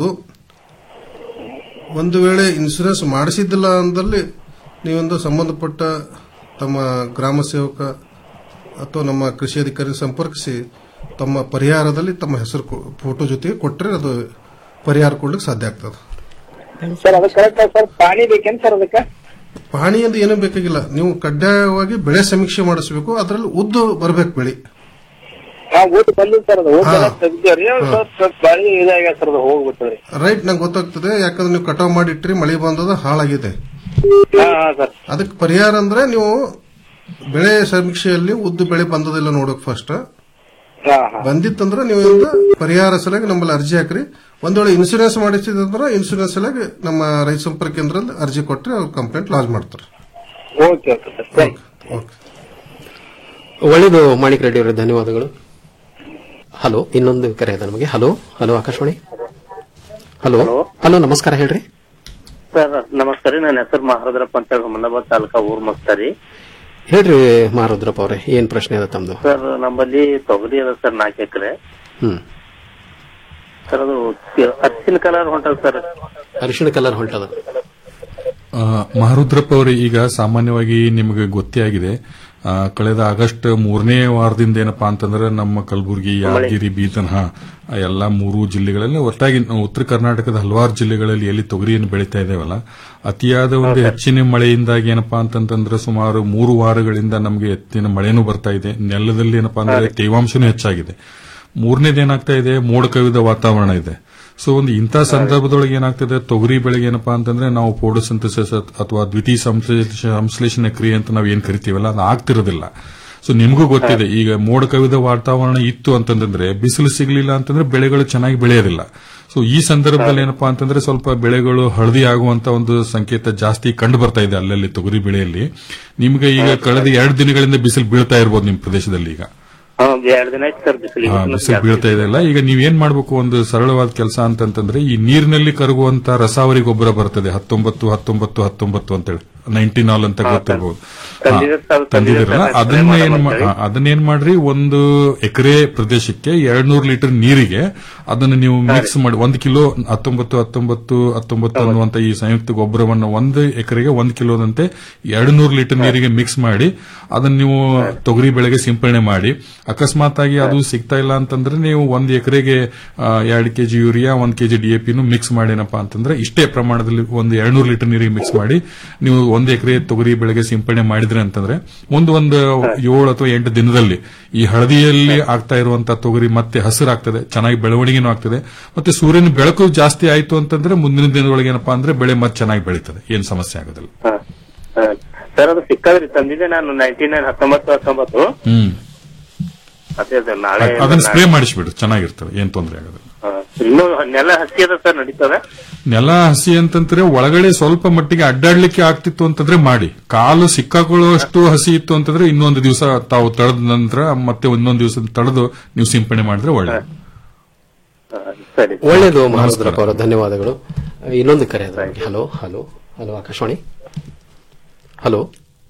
ಒಂದು ವೇಳೆ ಇನ್ಸೂರೆನ್ಸ್ ಮಾಡಿಸಿದ್ದಿಲ್ಲ ಅಂದಲ್ಲಿ ನೀವೊಂದು ಸಂಬಂಧಪಟ್ಟ ತಮ್ಮ ಗ್ರಾಮ ಸೇವಕ ಅಥವಾ ನಮ್ಮ ಕೃಷಿ ಅಧಿಕಾರಿ ಸಂಪರ್ಕಿಸಿ ತಮ್ಮ ಪರಿಹಾರದಲ್ಲಿ ತಮ್ಮ ಹೆಸರು ಕೊ- ಫೋಟೋ ಜೊತೆಗೆ ಕೊಟ್ಟರೆ ಅದು ಪರಿಹಾರ ಕೊಡ್ಲಿಕ್ಕೆ ಸಾಧ್ಯ ಆಗ್ತದೆ ಸರ್ ಅದು ಕರೆಕ್ಟ್ ಸರ್ ಪಾಣಿ ಬೇಕೇನ್ ಸರ್ ಅದಕ್ಕೆ ಪಾಣಿ ಅಂತ ಏನೂ ಬೇಕಾಗಿಲ್ಲ ನೀವು ಕಡ್ಡಾಯವಾಗಿ ಬೆಳೆ ಸಮೀಕ್ಷೆ ಮಾಡಿಸಬೇಕು ಅದರಲ್ಲಿ ಉದ್ದು ಬರ್ಬೇಕು ಬೆಳೆ ಹಾ ಊಟ ಬಂದಿದ್ ಸರ್ ಅದು ಊಟ ಹಾ. ತೆಗ್ದೇವ್ರಿ ಸ್ವಲ್ಪ ಸ್ವಲ್ಪ ಬಾಳಿ ಇದಾಗ್ಯದ ಸರ್ ಅದು ಹೋಗ್ಬಿಡ್ತದ್ರಿ ರೈಟ್ ನಂಗೆ ಗೊತ್ತಾಗ್ತದೆ ಯಾಕಂದ್ರೆ ನೀವು ಕಟಾವ್ ಮಾಡಿ ಇಟ್ರಿ ಮಳೆ ಬಂದದ ಹಾಳಾಗಿದೆ ಹಾ ಹಾ ಸರ್ ಅದಕ್ಕೆ ಪರಿಹಾರ ಅಂದ್ರೆ ನೀವು ಬೆಳೆ ಸಮೀಕ್ಷೆಯಲ್ಲಿ ಉದ್ದು ಬೆಳೆ ಬಂದದಿಲ್ಲ ನೋಡಕ್ ಫಸ್ಟ್ ಹಾ ಹಾ ಬಂದಿತ್ತಂದ್ರೆ ನೀವು ಇದನ್ನ ಪರಿಹಾರ ಸಲುವಾಗಿ ನಮ್ಮಲ್ಲಿ ಅರ್ಜಿ ಹಾಕ್ರಿ ಒಂದ್ ವೇಳೆ ಇನ್ಸೂರೆನ್ಸ್ ಮಾಡಿಸಿದ್ರೆ ಇನ್ಸೂರೆನ್ಸ್ ಸಲುವಾಗಿ ನಮ್ಮ ರೈತ ಸಂಪರ್ಕ ಕೇಂದ್ರದಲ್ಲಿ ಅರ್ಜಿ ಕೊಟ್ಟರೆ ಅವ್ರು ಕಂಪ್ಲೇಂಟ್ ಲಾಂಚ್ ಮಾಡ್ತಾರೆ okay okay sir thank okay ಒಳ್ಳೇದು ಮಾಣಿಕ್ ರೆಡ್ಡಿ ಅವರೇ ಧನ್ಯವಾದಗಳು ಹಲೋ ಇನ್ನೊಂದು ಕರೆ ಇದೆ ನಮಗೆ hello hello Akashvani hello hello ನಮಸ್ಕಾರ ಹೇಳ್ರಿ ಸರ್ ನಮಸ್ಕಾರ ರೀ ನನ್ನ ಹೆಸರು ಮಹಾರುದ್ರಪ್ಪ ಅಂತ ಹೇಳಿ ಹುಮನಾಬಾದ್ ತಾಲೂಕಾ ಊರ್ ಮಸ್ತಾರಿ ಹೇಳ್ರಿ ಮಹಾರುದ್ರಪ್ಪ ಅವರೇ ಏನ್ ಪ್ರಶ್ನೆ ಅದ ತಮ್ದು ಸರ್ ನಮ್ಮಲ್ಲಿ ತೊಗರಿ ಅದ ಸರ್ ನಾಲ್ಕು ಎಕರೆ ಹ್ಮ್ ಸರ್ ಅದು ಹಚ್ಚಿನ ಕಲರ್ ಹೊಂಟದ ಸರ್ ಅರಿಶಿಣ ಕಲರ್ ಹೊಂಟದ ಆ, ಮಹಾರುದ್ರಪ್ಪ ಅವರು ಈಗ ಸಾಮಾನ್ಯವಾಗಿ ನಿಮಗೆ ಗೊತ್ತೇ ಆಗಿದೆ ಆ, ಕಳೆದ ಆಗಸ್ಟ್ ಮೂರನೇ ವಾರದಿಂದ ಏನಪ್ಪಾ ಅಂತಂದ್ರೆ ನಮ್ಮ ಕಲಬುರಗಿ ಯಾದಗಿರಿ ಬೀದರ್ ಹಾ ಆ ಎಲ್ಲಾ ಮೂರು ಜಿಲ್ಲೆಗಳಲ್ಲಿ ಒಟ್ಟಾಗಿ ನಾವು ಉತ್ತರ ಕರ್ನಾಟಕದ ಹಲವಾರು ಜಿಲ್ಲೆಗಳಲ್ಲಿ ಎಲ್ಲಿ ತೊಗರಿಯನ್ನು ಬೆಳೀತಾ ಇದ್ದೇವಲ್ಲ ಅತಿಯಾದ ಒಂದು ಹೆಚ್ಚಿನ ಮಳೆಯಿಂದಾಗಿ ಏನಪ್ಪಾ ಅಂತಂತಂದ್ರೆ ಸುಮಾರು ಮೂರು ವಾರಗಳಿಂದ ನಮಗೆ ಎತ್ತಿನ ಮಳೆನೂ ಬರ್ತಾ ಇದೆ ನೆಲದಲ್ಲಿ ಏನಪ್ಪಾ ಅಂದ್ರೆ ತೇವಾಂಶನೂ ಹೆಚ್ಚಾಗಿದೆ ಮೂರನೇದು ಏನಾಗ್ತಾ ಇದೆ ಮೋಡ ಕವಿದ ವಾತಾವರಣ ಇದೆ ಸೊ ಒಂದು ಇಂಥ ಸಂದರ್ಭದೊಳಗೆ ಏನಾಗ್ತದೆ ತೊಗರಿ ಬೆಳೆಗೆ ಏನಪ್ಪಾ ಅಂತಂದ್ರೆ ನಾವು ಫೋಟೋಸಿಂಥಸಿಸ್ ಅಥವಾ ದ್ವಿತೀಯ ಸಂಶ್ಲೇಷ- ಸಂಶ್ಲೇಷಣೆ ಕ್ರಿಯೆ ಅಂತ ನಾವು ಏನ್ ಕರಿತೀವಲ್ಲ ಅದು ಆಗ್ತಿರೋದಿಲ್ಲ ಸೊ ನಿಮಗೂ ಗೊತ್ತಿದೆ ಈಗ ಮೋಡ ಕವಿದ ವಾತಾವರಣ ಇತ್ತು ಅಂತಂದ್ರೆ ಬಿಸಿಲು ಸಿಗ್ಲಿಲ್ಲ ಅಂತಂದ್ರೆ ಬೆಳೆಗಳು ಚೆನ್ನಾಗಿ ಬೆಳೆಯೋದಿಲ್ಲ ಸೊ ಈ ಸಂದರ್ಭದಲ್ಲಿ ಏನಪ್ಪಾ ಅಂತಂದ್ರೆ ಸ್ವಲ್ಪ ಬೆಳೆಗಳು ಹಳದಿ ಆಗುವಂತ ಒಂದು ಸಂಕೇತ ಜಾಸ್ತಿ ಕಂಡು ಬರ್ತಾ ಇದೆ ಅಲ್ಲಲ್ಲಿ ತೊಗರಿ ಬೆಳೆಯಲ್ಲಿ ನಿಮ್ಗೆ ಈಗ ಕಳೆದ ಎರಡು ದಿನಗಳಿಂದ ಬಿಸಿಲು ಬೀಳ್ತಾ ಇರ್ಬೋದು ನಿಮ್ ಪ್ರದೇಶದಲ್ಲಿ ಈಗ ಹಾ ಎರಡು ದಿನ ಆಯ್ತು ಸರ್ ಬಿಸಿಲಿಗೆ ಹಾ, ಬಿಸಿಲು ಬೀಳ್ತಾ ಇದೆ ಅಲ್ಲ ಈಗ ನೀವೇನ್ ಮಾಡ್ಬೇಕು ಒಂದು ಸರಳವಾದ ಕೆಲಸ ಅಂತಂತಂದ್ರೆ ಈ ನೀರಿನಲ್ಲಿ ಕರಗುವಂತ ರಸಾವರಿ ಗೊಬ್ಬರ ಬರ್ತದೆ ಹತ್ತೊಂಬತ್ತು ಹತ್ತೊಂಬತ್ತು ಹತ್ತೊಂಬತ್ತು ಅಂತೇಳಿ ನೈಂಟಿನಾಲ್ ಅಂತ ಗೊತ್ತಿರಬಹುದು ತಂದಿದ್ದೀರ ಸರ್, ತಂದಿದಿರಲ್ಲ ತಂದಿದ್ದೀರ ಸರ್, ಅದನ್ನ spray ಏನ್ ಮಾ- ಮಾಡೋಣ ಹಾ, ಅದನ್ನೇನ್ ಮಾಡ್ರಿ ಒಂದು ಎಕರೆ ಪ್ರದೇಶಕ್ಕೆ ಎರಡ್ನೂರು ಲೀಟರ್ ನೀರಿಗೆ ಅದನ್ನ ನೀವು ಮಿಕ್ಸ್ ಮಾಡಿ ಒಂದು ಕಿಲೋ ಹತ್ತೊಂಬತ್ತು ಹತ್ತೊಂಬತ್ತು ಹತ್ತೊಂಬತ್ತು ಅನ್ನುವಂತ ಈ ಸಂಯುಕ್ತ ಗೊಬ್ಬರವನ್ನು ಒಂದು ಎಕರೆಗೆ ಒಂದು ಕಿಲೋದಂತೆ ಎರಡು ನೂರು ಲೀಟರ್ ನೀರಿಗೆ ಮಿಕ್ಸ್ ಮಾಡಿ ಅದನ್ನ ನೀವು ತೊಗರಿ ಬೆಳೆಗೆ ಸಿಂಪಡಣೆ ಮಾಡಿ ಅಕಸ್ಮಾತ್ ಆಗಿ ಅದು ಸಿಗ್ತಾ ಇಲ್ಲ ಅಂತಂದ್ರೆ ನೀವು ಒಂದು ಎಕರೆಗೆ ಎರಡು ಕೆಜಿ ಯೂರಿಯಾ ಒಂದ್ ಕೆಜಿ ಡಿಎಪಿನು ಮಿಕ್ಸ್ ಮಾಡಿ ಏನಪ್ಪಾ ಅಂತಂದ್ರೆ ಇಷ್ಟೇ ಪ್ರಮಾಣದಲ್ಲಿ ಒಂದು ಎರಡ್ನೂರು ಲೀಟರ್ ನೀರಿಗೆ ಮಿಕ್ಸ್ ಮಾಡಿ ನೀವು ಒಂದು ಎಕರೆ ತೊಗರಿ ಬೆಳೆಗೆ ಸಿಂಪಡಣೆ ಮಾಡಿದ್ರೆ ಅಂತಂದ್ರೆ ಮುಂದೆ ಒಂದು ಏಳು ಅಥವಾ ಎಂಟು ದಿನದಲ್ಲಿ ಈ ಹಳದಿಯಲ್ಲಿ ಆಗ್ತಾ ಇರುವಂತಹ ತೊಗರಿ ಮತ್ತೆ ಹಸಿರಾಗ್ತದೆ ಚೆನ್ನಾಗಿ ಬೆಳವಣಿಗೆನೂ ಆಗ್ತದೆ ಮತ್ತೆ ಸೂರ್ಯನ ಬೆಳಕು ಜಾಸ್ತಿ ಆಯ್ತು ಅಂತಂದ್ರೆ ಮುಂದಿನ ದಿನದೊಳಗೆ ಏನಪ್ಪಾ ಅಂದ್ರೆ ಬೆಳೆ ಮತ್ತೆ ಚೆನ್ನಾಗಿ ಬೆಳೀತದೆ ಏನ್ ಸಮಸ್ಯೆ ಆಗೋದಿಲ್ಲ ಸರ್ ಅದು ಸಿಕ್ಕದ್ರಿ ತಂದಿದ್ದೆ ನಾನು ನೈನ್ಟಿ ನೈನ್ ಹತ್ತೊಂಬತ್ತು ಹತ್ತೊಂಬತ್ತು ಹ್ಮ್ ಅದೇ ಅದೇ ನಾಳೆ ಅದನ್ನ ಸ್ಪ್ರೇ ಮಾಡಿಸ್ಬಿಡು ಚೆನ್ನಾಗಿರ್ತದೆ ಏನ್ ತೊಂದರೆ ಆಗೋದಿಲ್ಲ ಹಾ. ಇನ್ನೂ ನೆಲ ಹಸಿ ಅದ ಸರ್ ನಡೀತದೆ ನೆಲ ಹಸಿ ಅಂತಂದ್ರೆ ಒಳಗಡೆ ಸ್ವಲ್ಪ ಮಟ್ಟಿಗೆ ಅಡ್ಡಾಡ್ಲಿಕ್ಕೆ ಆಗ್ತಿತ್ತು ಅಂತಂದ್ರೆ ಮಾಡಿ ಕಾಲು ಸಿಕ್ಕಾಕೊಳ್ಳುವಷ್ಟು ಹಸಿ ಇತ್ತು ಅಂತಂದ್ರೆ ಇನ್ನೊಂದು ದಿವಸ ತಾವು ತಳೆದ ನಂತರ ಮತ್ತೆ ಇನ್ನೊಂದು ದಿವಸ ತಳೆದು ನೀವು ಸಿಂಪಡಣೆ ಮಾಡಿದ್ರೆ ಒಳ್ಳೆಯದು ಸರಿ ಒಳ್ಳೇದು ಮಹಾರುದ್ರಪ್ಪ ಅವರ ಧನ್ಯವಾದಗಳು ಇನ್ನೊಂದು ಕರೆ ಅದ ನಮಗೆ hello hello hello Akashvani hello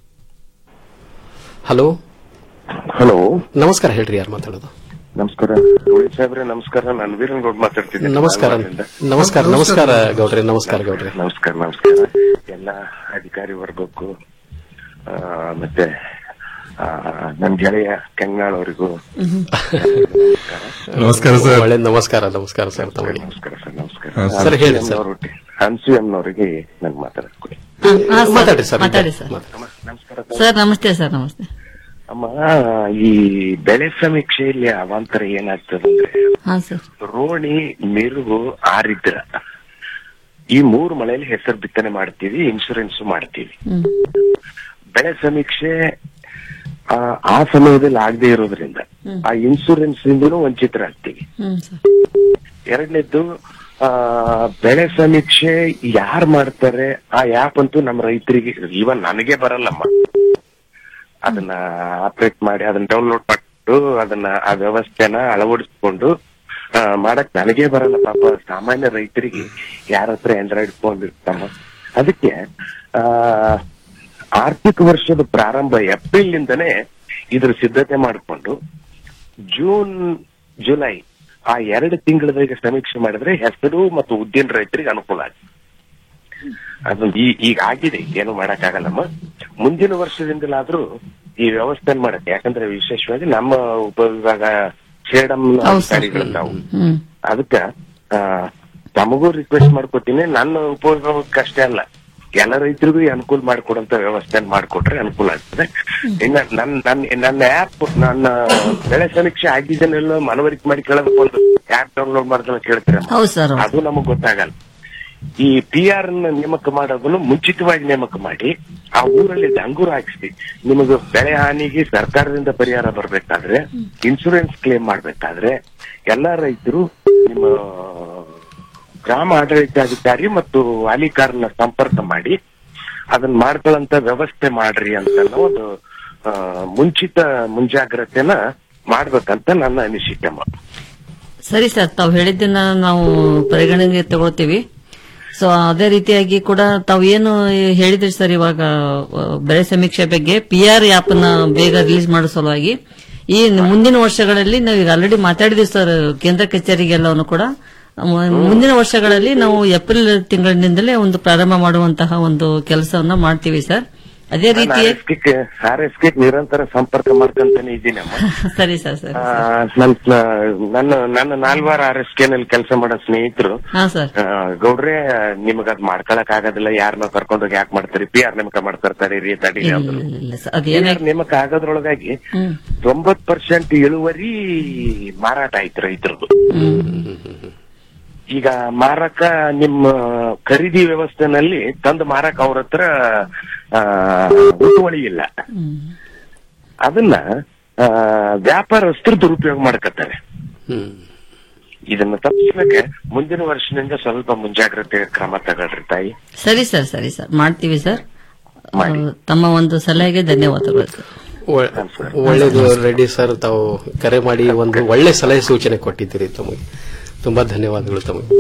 hello hello ನಮಸ್ಕಾರ ಹೇಳ್ರಿ ಯಾರು ಮಾತಾಡೋದು ನಮಸ್ಕಾರ ಗೋಳಿ ಸಾಹೇಬ್ರೆ ನಮಸ್ಕಾರ ನಾನು ವೀರನ್ಗೌಡ್ ಮಾತಾಡ್ತಿದ್ದೀನಿ ನಮಸ್ಕಾರ ಧಾರವಾಡದಿಂದ. ನಮಸ್ಕಾರ ನಮಸ್ಕಾರ ಗೌಡ್ರೆ ನಮಸ್ಕಾರ ಗೌಡ್ರೆ ನಮಸ್ಕಾರ ನಮಸ್ಕಾರ ಎಲ್ಲ ಅಧಿಕಾರಿ ವರ್ಗಕ್ಕೂ ಆ, ಮತ್ತೆ ಆ, ನನ್ ಗೆಳೆಯ ಕೆಂಗಾಳ್ ಅವರಿಗೂ ನಮಸ್ಕಾರ ಸರ್. ಒಳ್ಳೆ ನಮಸ್ಕಾರ ನಮಸ್ಕಾರ ಸರ್ ತಮಗೆ ನಮಸ್ಕಾರ ಸರ್ ನಮಸ್ಕಾರ ಹಾ, ಸರ್, ಹೇಳಿ ಸರ್. ಹನ್ಸು ಎಮ್ನವರಿಗೆ ನನ್ ಮಾತಾಡಕ್ ಕೊಡಿ ಹಾ, ಸರ್. ಮಾತಾಡ್ರಿ ಸರ್ ಮಾತಾಡಿ ಸರ್ ಸರ್ ನಮಸ್ತೆ ಸರ್ ನಮಸ್ತೆ ಅಮ್ಮ ಈ ಬೆಳೆ ಸಮೀಕ್ಷೆಯಲ್ಲಿ ಅವಾಂತರ ಏನಾಗ್ತದೆ ಅಂದ್ರೆ ಹಾ ಸರ್ ರೋಣಿ ಮಿರುಗು ಆರಿದ್ರ ಈ ಮೂರು ಮಳೆಯಲ್ಲಿ ಹೆಸರು ಬಿತ್ತನೆ ಮಾಡ್ತೀವಿ ಇನ್ಶೂರೆನ್ಸ್ ಮಾಡ್ತೀವಿ ಹ್ಮ್ ಬೆಳೆ ಸಮೀಕ್ಷೆ ಆ, ಆ ಸಮಯದಲ್ಲಿ ಆಗದೆ ಇರೋದ್ರಿಂದ ಹ್ಮ್. ಆ ಇನ್ಶೂರೆನ್ಸ್ ಇಂದನೂ ವಂಚಿತರಾಗ್ತೀವಿ ಹ್ಮ್ ಸರ್ ಎರಡನೇದ್ದು ಆ, ಬೆಳೆ ಸಮೀಕ್ಷೆ ಯಾರ್ ಮಾಡ್ತಾರೆ ಆ ಆ್ಯಪ್ ಅಂತೂ ನಮ್ಮ ರೈತರಿಗೆ ಇವನ್ ನನಗೆ ಬರಲ್ಲಮ್ಮ ಅದನ್ನ ಆಪರೇಟ್ ಮಾಡಿ ಅದನ್ನ ಡೌನ್ಲೋಡ್ ಮಾಡ್ಕೊಂಡು ಅದನ್ನ ಆ ವ್ಯವಸ್ಥೆನ ಅಳವಡಿಸ್ಕೊಂಡು ಆ, ಮಾಡಕ್ ನನಗೆ ಬರಲ್ಲ ಪಾಪ ಸಾಮಾನ್ಯ ರೈತರಿಗೆ ಯಾರ ಹತ್ರ ಆಂಡ್ರಾಯ್ಡ್ ಫೋನ್ ಇರ್ತಮ್ಮ ಅದಕ್ಕೆ ಆ ಆರ್ಥಿಕ ವರ್ಷದ ಪ್ರಾರಂಭ ಏಪ್ರಿಲ್ ನಿಂದನೇ ಇದ್ರ ಸಿದ್ಧತೆ ಮಾಡಿಕೊಂಡು ಜೂನ್ ಜುಲೈ ಆ ಎರಡು ತಿಂಗಳದಾಗ ಸಮೀಕ್ಷೆ ಮಾಡಿದ್ರೆ ಹೆಸರು ಮತ್ತು ಉದ್ದಿನ ರೈತರಿಗೆ ಅನುಕೂಲ ಆಗುತ್ತೆ ಅದು ಈ ಈಗ ಆಗಿದೆ ಏನು ಮಾಡಕ್ಕಾಗಲ್ಲಮ್ಮ ಮುಂದಿನ ವರ್ಷದಿಂದಲಾದ್ರೂ ಈ ವ್ಯವಸ್ಥೆ ಮಾಡಕ್ಕೆ ಯಾಕಂದ್ರೆ ವಿಶೇಷವಾಗಿ ನಮ್ಮ ಉಪವಿಭಾಗ ಸೇಡಂ ಹೌದು ಸರ್. ಅಧಿಕಾರಿಗಳಿದ್ದಾವು ಹ್ಮ್ ಅದಕ್ಕ ಆ, ತಮಗೂ ರಿಕ್ವೆಸ್ಟ್ ಮಾಡ್ಕೊತೀನಿ ನನ್ನ ಉಪಯೋಗಕ್ಕೆ ಅಷ್ಟೇ ಅಲ್ಲ ಎಲ್ಲ ರೈತರಿಗೂ ಈ ಅನುಕೂಲ ಮಾಡಿಕೊಡಂತ ವ್ಯವಸ್ಥೆ ಮಾಡಿಕೊಟ್ರೆ ಅನುಕೂಲ ಆಗ್ತದೆ ಇನ್ನ ನನ್ ನನ್ ನನ್ನ ಆಪ್ ನನ್ನ ಬೆಳೆ ಸಮೀಕ್ಷೆ ಆಗಿದ್ದನ್ನೆಲ್ಲ ಮನವರಿಕೆ ಮಾಡಿ ಕೇಳೋದಕ್ಕೆ ಒಂದು ಆಪ್ ಡೌನ್ಲೋಡ್ ಮಾಡ್ದಲ್ಲ ಕೇಳ್ತೀರ ಹೌದು ಸರ್ ಹೌದು. ಅದು ನಮಗ್ ಗೊತ್ತಾಗಲ್ಲ ಈ ಪಿ ಆರ್ ನೇಮಕ ಮಾಡೋದನ್ನು ಮುಂಚಿತವಾಗಿ ನೇಮಕ ಮಾಡಿ ಆ ಊರಲ್ಲಿ ಡಂಗೂರು ಹಾಕಿಸಿ ನಿಮಗೆ ಬೆಳೆ ಹಾನಿಗೆ ಸರ್ಕಾರದಿಂದ ಪರಿಹಾರ ಬರ್ಬೇಕಾದ್ರೆ ಇನ್ಸೂರೆನ್ಸ್ ಕ್ಲೇಮ್ ಮಾಡ್ಬೇಕಾದ್ರೆ ಎಲ್ಲಾ ರೈತರು ನಿಮ್ಮ ಗ್ರಾಮ ಆಡಳಿತಾಧಿಕಾರಿ ಮತ್ತು ವಾಲಿಕಾರನ ಸಂಪರ್ಕ ಮಾಡಿ ಅದನ್ನ ಮಾಡ್ಕೊಳ್ಳಂತ ವ್ಯವಸ್ಥೆ ಮಾಡ್ರಿ ಅಂತ ಅನ್ನೋ ಒಂದು ಆ, ಮುಂಚಿತ ಮುಂಜಾಗ್ರತೆನ ಮಾಡ್ಬೇಕಂತ ನನ್ನ ಅನಿಸಿಕೆ ಅಮ್ಮ. ಸರಿ ಸರ್ ತಾವು ಹೇಳಿದ್ದನ್ನ ನಾವು ಪರಿಗಣನೆಗೆ ತಗೊಳ್ತೀವಿ ಸೊ ಅದೇ ರೀತಿಯಾಗಿ ಕೂಡ ತಾವು ಏನು ಹೇಳಿದ್ರಿ ಸರ್ ಇವಾಗ ಆ, ಬೆಳೆ ಸಮೀಕ್ಷೆ ಬಗ್ಗೆ ಪಿ ಆರ್ ಆಪ್ ನ ಬೇಗ ರಿಲೀಸ್ ಮಾಡೋ ಸಲುವಾಗಿ ಈ ಮುಂದಿನ ವರ್ಷಗಳಲ್ಲಿ ನಾವು ಈಗ ಆಲ್ರೆಡಿ ಮಾತಾಡಿದ್ವಿ ಸರ್ ಕೇಂದ್ರ ಕಚೇರಿಗೆಲ್ಲವನ್ನು ಕೂಡ ಮು- ಮುಂದಿನ ವರ್ಷಗಳಲ್ಲಿ ನಾವು ಏಪ್ರಿಲ್ ತಿಂಗಳಿನಿಂದಲೇ ಒಂದು ಪ್ರಾರಂಭ ಮಾಡುವಂತಹ ಒಂದು ಕೆಲಸವನ್ನ ಮಾಡ್ತೀವಿ ಸರ್ ಅದೇ ನಾನು ರೀತಿಯ RSK ಆರ್ ಎಸ್ ಕೆ ನಿರಂತರ ಸಂಪರ್ಕ ಮಾಡ್ಕೊಂತಾನೆ ಇದ್ದೀನಿ ಅಮ್ಮ ಸರಿ ಸರ್ ಸರಿ ಆ, ನನ್ ನನ್ನ ನನ್ನ ನಾಲ್ವಾರ ಆರ್ ಎಸ್ ನಲ್ಲಿ ಕೆಲಸ ಮಾಡೋ ಸ್ನೇಹಿತರು ಹಾ ಸರ್ ಆ, ಗೌಡ್ರೆ ನಿಮಗ್ ಅದ್ ಮಾಡ್ಕೊಳಕ್ ಆಗೋದಿಲ್ಲ ಯಾರನ್ನ ಕರ್ಕೊಂಡೋಗಿ ಯಾಕೆ ಮಾಡ್ತಾರೆ ಪಿ ಆರ್ ನೇಮಕ ಮಾಡ್ತಿರ್ತಾರೆ ರೀ ತಡಿ ಅಂದ್ರು ಇಲ್ಲ ಸರ್ ಅದೇನೇ PR ನೇಮಕ ಆಗೋದ್ರೊಳಗಾಗಿ ಹ್ಮ್ ತೊಂಬತ್ ಪರ್ಸೆಂಟ್ ಇಳುವರಿ ಮಾರಾಟ ಆಯ್ತು ರೈತರದು ಈಗ ಮಾರಕ ನಿಮ್ಮ ಖರೀದಿ ವ್ಯವಸ್ಥೆನಲ್ಲಿ ತಂದು ಮಾರಕ ಅವ್ರ ಹತ್ರ ಆ, ಉಟ್ಟುವಳಿ ಇಲ್ಲ ಅದನ್ನ ಆ, ವ್ಯಾಪಾರಸ್ಥರು ದುರುಪಯೋಗ ಮಾಡ್ಕತ್ತಾರೆ ಇದನ್ನ ತಪ್ಪಿಸಕ್ಕೆ ಮುಂದಿನ ವರ್ಷದಿಂದ ಸ್ವಲ್ಪ ಮುಂಜಾಗ್ರತೆ ಕ್ರಮ ತಗೊಳ್ರಿ ತಾಯಿ ಸರಿ ಸರ್ ಸರಿ ಸರ್ ಮಾಡ್ತೀವಿ ಸರ್ ಆ, ತಮ್ಮ ಒಂದು ಸಲಹೆಗೆ ಧನ್ಯವಾದಗಳು ಸರ್ ಒ- ಒಳ್ಳೇದು ರೆಡ್ಡಿ ಸರ್ ತಾವು ಕರೆ ಮಾಡಿ ಒಂದು ಒಳ್ಳೆ ಸಲಹೆ ಸೂಚನೆ ಕೊಟ್ಟಿದ್ದೀರಿ ತಮಗೆ ತುಂಬಾ ಧನ್ಯವಾದಗಳು ತಮಗೆ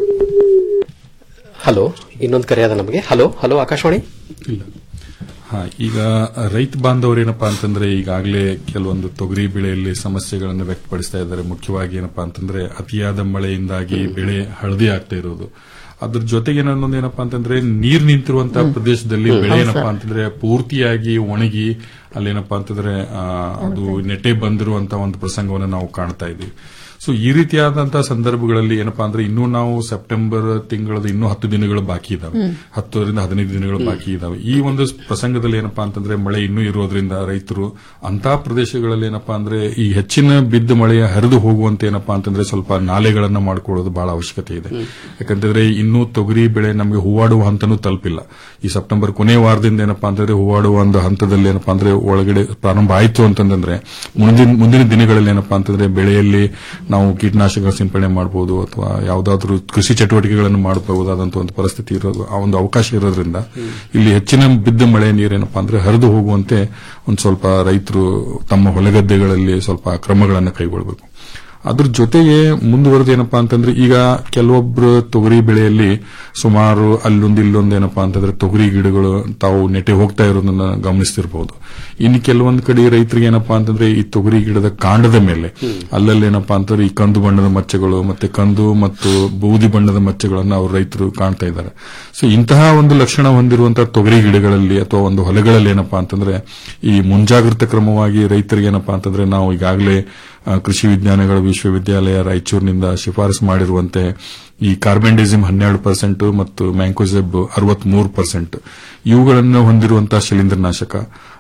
ಹಲೋ ಇನ್ನೊಂದು ಕರೆ ಅದ ನಮಗೆ ಹಲೋ ಹಲೋ ಆಕಾಶವಾಣಿ ಇಲ್ಲ ಹಾ ಈಗ ರೈತ ಬಾಂಧವರು ಏನಪ್ಪಾ ಅಂತಂದ್ರೆ ಈಗಾಗಲೇ ಕೆಲವೊಂದು ತೊಗರಿ ಬೆಳೆಯಲ್ಲಿ ಸಮಸ್ಯೆಗಳನ್ನು ವ್ಯಕ್ತಪಡಿಸ್ತಾ ಇದ್ದಾರೆ ಮುಖ್ಯವಾಗಿ ಏನಪ್ಪಾ ಅಂತಂದ್ರೆ ಅತಿಯಾದ ಮಳೆಯಿಂದಾಗಿ ಬೆಳೆ ಹಳದಿ ಆಗ್ತಾ ಇರೋದು ಅದ್ರ ಜೊತೆಗೆ ಇನ್ನೊಂದು ಏನಪ್ಪಾ ಅಂತಂದ್ರೆ ನೀರ್ ನಿಂತಿರುವಂತಹ ಪ್ರದೇಶದಲ್ಲಿ ಬೆಳೆ ಹೌದು ಏನಪ್ಪಾ ಸರ್. ಅಂತಂದ್ರೆ ಪೂರ್ತಿಯಾಗಿ ಒಣಗಿ ಅಲ್ಲೇನಪ್ಪಾ ಅಂತಂದ್ರೆ ಆ, ಅದು ನೆಟ್ಟೆ ಬಂದಿರುವಂತಹ ಒಂದು ಪ್ರಸಂಗವನ್ನು ನಾವು ಕಾಣ್ತಾ ಇದ್ದೀವಿ ಸೊ ಈ ರೀತಿಯಾದಂತಹ ಸಂದರ್ಭಗಳಲ್ಲಿ ಏನಪ್ಪಾ ಅಂದ್ರೆ ಇನ್ನೂ ನಾವು ಸೆಪ್ಟೆಂಬರ್ ತಿಂಗಳದ ಇನ್ನೂ ಹತ್ತು ದಿನಗಳು ಬಾಕಿ ಇದಾವೆ ಹ್ಮ್. ಹತ್ತರಿಂದ ಹದಿನೈದು ದಿನಗಳು ಬಾಕಿ ಇದಾವೆ ಈ ಒಂದು ಪ್ರಸಂಗದಲ್ಲಿ ಏನಪ್ಪಾ ಅಂತಂದ್ರೆ ಮಳೆ ಇನ್ನೂ ಇರೋದ್ರಿಂದ ರೈತರು ಅಂತಹ ಪ್ರದೇಶಗಳಲ್ಲಿ ಏನಪ್ಪಾ ಅಂದ್ರೆ ಈ ಹೆಚ್ಚಿನ ಬಿದ್ದ ಮಳೆಯ ಹರಿದು ಹೋಗುವಂತೆ ಏನಪ್ಪಾ ಅಂತಂದ್ರೆ ಸ್ವಲ್ಪ ನಾಲೆಗಳನ್ನ ಮಾಡ್ಕೊಳ್ಳೋದು ಬಹಳ ಅವಶ್ಯಕತೆ ಇದೆ ಯಾಕಂತಂದ್ರೆ ಇನ್ನೂ ತೊಗರಿ ಬೆಳೆ ನಮಗೆ ಹೂವಾಡುವ ಹಂತನೂ ತಲುಪಿಲ್ಲ ಈ ಸೆಪ್ಟೆಂಬರ್ ಕೊನೆ ವಾರದಿಂದ ಏನಪ್ಪಾ ಅಂತಂದ್ರೆ ಹೂವಾಡುವ ಒಂದು ಹಂತದಲ್ಲಿ ಏನಪ್ಪಾ ಅಂದ್ರೆ ಒಳಗಡೆ ಪ್ರಾರಂಭ ಆಯ್ತು ಅಂತಂದ್ರೆ ಮುಂದಿನ ಮುಂದಿನ ದಿನಗಳಲ್ಲಿ ಏನಪ್ಪಾ ಅಂತಂದ್ರೆ ಬೆಳೆಯಲ್ಲಿ ನಾವು ಕೀಟನಾಶಕ ಸಿಂಪಡಣೆ ಮಾಡಬಹುದು ಅಥವಾ ಯಾವುದಾದ್ರೂ ಕೃಷಿ ಚಟುವಟಿಕೆಗಳನ್ನು ಮಾಡಬಹುದಾದಂತ ಒಂದು ಪರಿಸ್ಥಿತಿ ಇರೋದು ಆ ಒಂದು ಅವಕಾಶ ಇರೋದ್ರಿಂದ ಇಲ್ಲಿ ಹೆಚ್ಚಿನ ಬಿದ್ದ ಮಳೆ ನೀರೇನಪ್ಪಾ ಅಂದ್ರೆ ಹರಿದು ಹೋಗುವಂತೆ ಒಂದು ಸ್ವಲ್ಪ ರೈತರು ತಮ್ಮ ಹೊಲಗದ್ದೆಗಳಲ್ಲಿ ಸ್ವಲ್ಪ ಕ್ರಮಗಳನ್ನು ಕೈಗೊಳ್ಳಬೇಕು ಅದ್ರ ಜೊತೆಗೆ ಮುಂದುವರೆದು ಏನಪ್ಪಾ ಅಂತಂದ್ರೆ ಈಗ ಕೆಲವೊಬ್ರು ತೊಗರಿ ಬೆಳೆಯಲ್ಲಿ ಸುಮಾರು ಅಲ್ಲೊಂದು ಇಲ್ಲೊಂದು ಏನಪ್ಪಾ ಅಂತಂದ್ರೆ ತೊಗರಿ ಗಿಡಗಳು ತಾವು ನೆಟ್ಟೆ ಹೋಗ್ತಾ ಇರೋದನ್ನ ಗಮನಿಸ್ತಿರ್ಬಹುದು ಇನ್ನು ಕೆಲವೊಂದು ಕಡೆ ರೈತರಿಗೆ ಏನಪ್ಪಾ ಅಂತಂದ್ರೆ ಈ ತೊಗರಿ ಗಿಡದ ಕಾಂಡದ ಮೇಲೆ ಅಲ್ಲಲ್ಲಿ ಏನಪ್ಪಾ ಅಂತಂದ್ರೆ ಈ ಕಂದು ಬಣ್ಣದ ಮಚ್ಚೆಗಳು ಮತ್ತೆ ಕಂದು ಮತ್ತು ಬೂದಿ ಬಣ್ಣದ ಮಚ್ಚೆಗಳನ್ನ ಅವ್ರ ರೈತರು ಕಾಣ್ತಾ ಇದ್ದಾರೆ ಸೊ ಇಂತಹ ಒಂದು ಲಕ್ಷಣ ಹೊಂದಿರುವಂತಹ ತೊಗರಿ ಗಿಡಗಳಲ್ಲಿ ಅಥವಾ ಒಂದು ಹೊಲಗಳಲ್ಲಿ ಏನಪ್ಪಾ ಅಂತಂದ್ರೆ ಈ ಮುಂಜಾಗ್ರತಾ ಕ್ರಮವಾಗಿ ರೈತರಿಗೆ ಏನಪ್ಪಾ ಅಂತಂದ್ರೆ ನಾವು ಈಗಾಗಲೇ ಆ, ಕೃಷಿ ವಿಜ್ಞಾನಗಳ ವಿಶ್ವವಿದ್ಯಾಲಯ ರಾಯಚೂರಿನಿಂದ ಶಿಫಾರಸು ಮಾಡಿರುವಂತೆ ಈ ಕಾರ್ಬೆಂಡಿಸಿಮ್ ಹನ್ನೆರಡು ಪರ್ಸೆಂಟ್ ಮತ್ತು ಮ್ಯಾಂಕೋಸೆಬ್ ಅರವತ್ಮೂರು ಪರ್ಸೆಂಟ್ ಇವುಗಳನ್ನು ಹೊಂದಿರುವಂತಹ ಶಿಲೀಂಧ್ರನಾಶಕ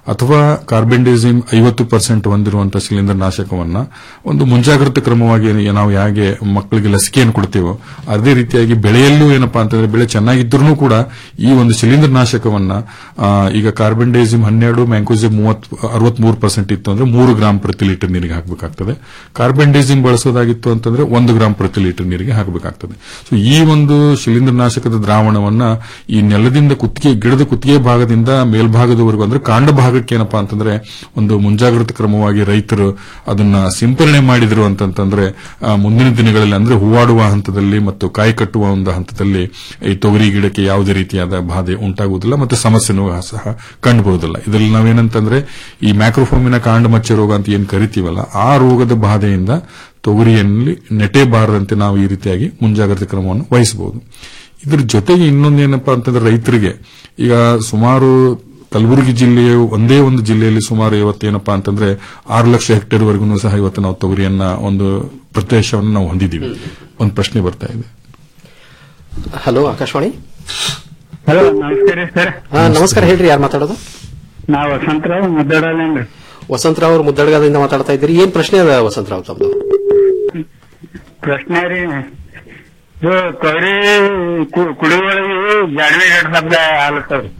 ಅಥವಾ ಕಾರ್ಬೆಂಡಿಸಿಮ್ ಐವತ್ತು ಪರ್ಸೆಂಟ್ ಹೊಂದಿರುವಂತಹ ಶಿಲೀಂಧ್ರ ನಾಶಕವನ್ನ ಒಂದು ಮುಂಜಾಗ್ರತಾ ಕ್ರಮವಾಗಿ ನಾವು ಹೇಗೆ ಮಕ್ಕಳಿಗೆ ಲಸಿಕೆಯನ್ನು ಕೊಡ್ತೇವೋ ಅದೇ ರೀತಿಯಾಗಿ ಬೆಳೆಯಲ್ಲೂ ಏನಪ್ಪಾ ಅಂತಂದ್ರೆ ಬೆಳೆ ಚೆನ್ನಾಗಿದ್ರೂ ಕೂಡ ಈ ಒಂದು ಶಿಲೀಂಧ್ರ ನಾಶಕವನ್ನ ಆ, ಈಗ ಕಾರ್ಬೆಂಡೈಸಿಮ್ ಹನ್ನೆರಡು ಮ್ಯಾಂಕೋಸಿಮ್ ಮೂವತ್ ಅರವತ್ಮೂರು ಪರ್ಸೆಂಟ್ ಇತ್ತು ಅಂದ್ರೆ ಮೂರು ಗ್ರಾಂ ಪ್ರತಿ ಲೀಟರ್ ನೀರಿಗೆ ಹಾಕಬೇಕಾಗ್ತದೆ ಕಾರ್ಬೆಂಡೈಸಿಮ್ ಬಳಸೋದಾಗಿತ್ತು ಅಂತಂದ್ರೆ ಒಂದು ಗ್ರಾಂ ಪ್ರತಿ ಲೀಟರ್ ನೀರಿಗೆ ಹಾಕಬೇಕಾಗ್ತದೆ ಸೊ ಈ ಒಂದು ಶಿಲೀಂಧ್ರ ನಾಶಕದ ದ್ರಾವಣವನ್ನ ಈ ನೆಲದಿಂದ ಕುತ್ತಿಗೆ ಗಿಡದ ಕುತ್ತಿಗೆ ಭಾಗದಿಂದ ಮೇಲ್ಭಾಗದವರೆಗೂ ಅಂದ್ರೆ ಕಾಂಡ ಭಾಗಕ್ಕೆ ಏನಪ್ಪಾ ಅಂತಂದ್ರೆ ಒಂದು ಮುಂಜಾಗ್ರತಾ ಕ್ರಮವಾಗಿ ರೈತರು ಅದನ್ನ ಸಿಂಪರಣೆ ಮಾಡಿದ್ರು ಅಂತಂತಂದ್ರೆ ಆ, ಮುಂದಿನ ದಿನಗಳಲ್ಲಿ ಅಂದ್ರೆ ಹೂವಾಡುವ ಹಂತದಲ್ಲಿ ಮತ್ತು ಕಾಯಿ ಕಟ್ಟುವ ಒಂದು ಹಂತದಲ್ಲಿ ಈ ತೊಗರಿ ಗಿಡಕ್ಕೆ ಯಾವುದೇ ರೀತಿಯಾದ ಬಾಧೆ ಉಂಟಾಗುವುದಿಲ್ಲ ಮತ್ತು ಸಮಸ್ಯೆನೂ ಸಹ ಕಂಡುಬರುವುದಿಲ್ಲ ಇದರಲ್ಲಿ ನಾವೇನಂತಂದ್ರೆ ಈ ಮ್ಯಾಕ್ರೋಫೋಮಿನ ಕಾಂಡ ಮಚ್ಚೆ ರೋಗ ಅಂತ ಏನ್ ಕರಿತೀವಲ್ಲ ಆ ರೋಗದ ಬಾಧೆಯಿಂದ ತೊಗರಿಯಲ್ಲಿ ನೆಟೆ ಬಾರದಂತೆ ನಾವು ಈ ರೀತಿಯಾಗಿ ಮುಂಜಾಗ್ರತಾ ಕ್ರಮವನ್ನು ವಹಿಸಬಹುದು ಇದ್ರ ಜೊತೆಗೆ ಇನ್ನೊಂದೇನಪ್ಪಾ ಅಂತಂದ್ರೆ ರೈತರಿಗೆ ಈಗ ಸುಮಾರು ಕಲಬುರಗಿ ಜಿಲ್ಲೆಯ ಒಂದೇ ಒಂದು ಜಿಲ್ಲೆಯಲ್ಲಿ ಸುಮಾರು ಇವತ್ತೇನಪ್ಪಾ ಅಂತಂದ್ರೆ ಆರು ಲಕ್ಷ ಹೆಕ್ಟೇರ್ ವರೆಗೂ ಸಹ ಇವತ್ತು ನಾವು ತೊಗರಿಯನ್ನ ಒಂದು ಪ್ರದೇಶವನ್ನು ನಾವು ಹೊಂದಿದ್ದೀವಿ ಒಂದು ಪ್ರಶ್ನೆ ಬರ್ತಾ ಇದೆ ಹಲೋ ಆಕಾಶವಾಣಿ ಹಲೋ ನಮಸ್ಕಾರ ಸರ್ ಹಾ, ನಮಸ್ಕಾರ ಹೇಳ್ರಿ ಯಾರು ಮಾತಾಡೋದು ನಾವು ವಸಂತರಾವ್ ಮುದ್ದಡಲ್ಲೇನ್ರಿ ವಸಂತರಾವ್ ಅವರು ಮುದ್ದಡಗದಿಂದ ಮಾತಾಡ್ತಾ ಇದ್ದೀರಿ ಏನ್ ಪ್ರಶ್ನೆ ಅದ ವಸಂತರಾವ್ ತಮ್ಮದು ಪ್ರಶ್ನೆ ರೀ ಇದು ತೊಗರಿ ಕು- ಕುಡಿಯೊಳಗೆ ಜಾಡವೆ ಎರಡು ಶಬ್ದ ಆಲತ್ತವ್ರಿ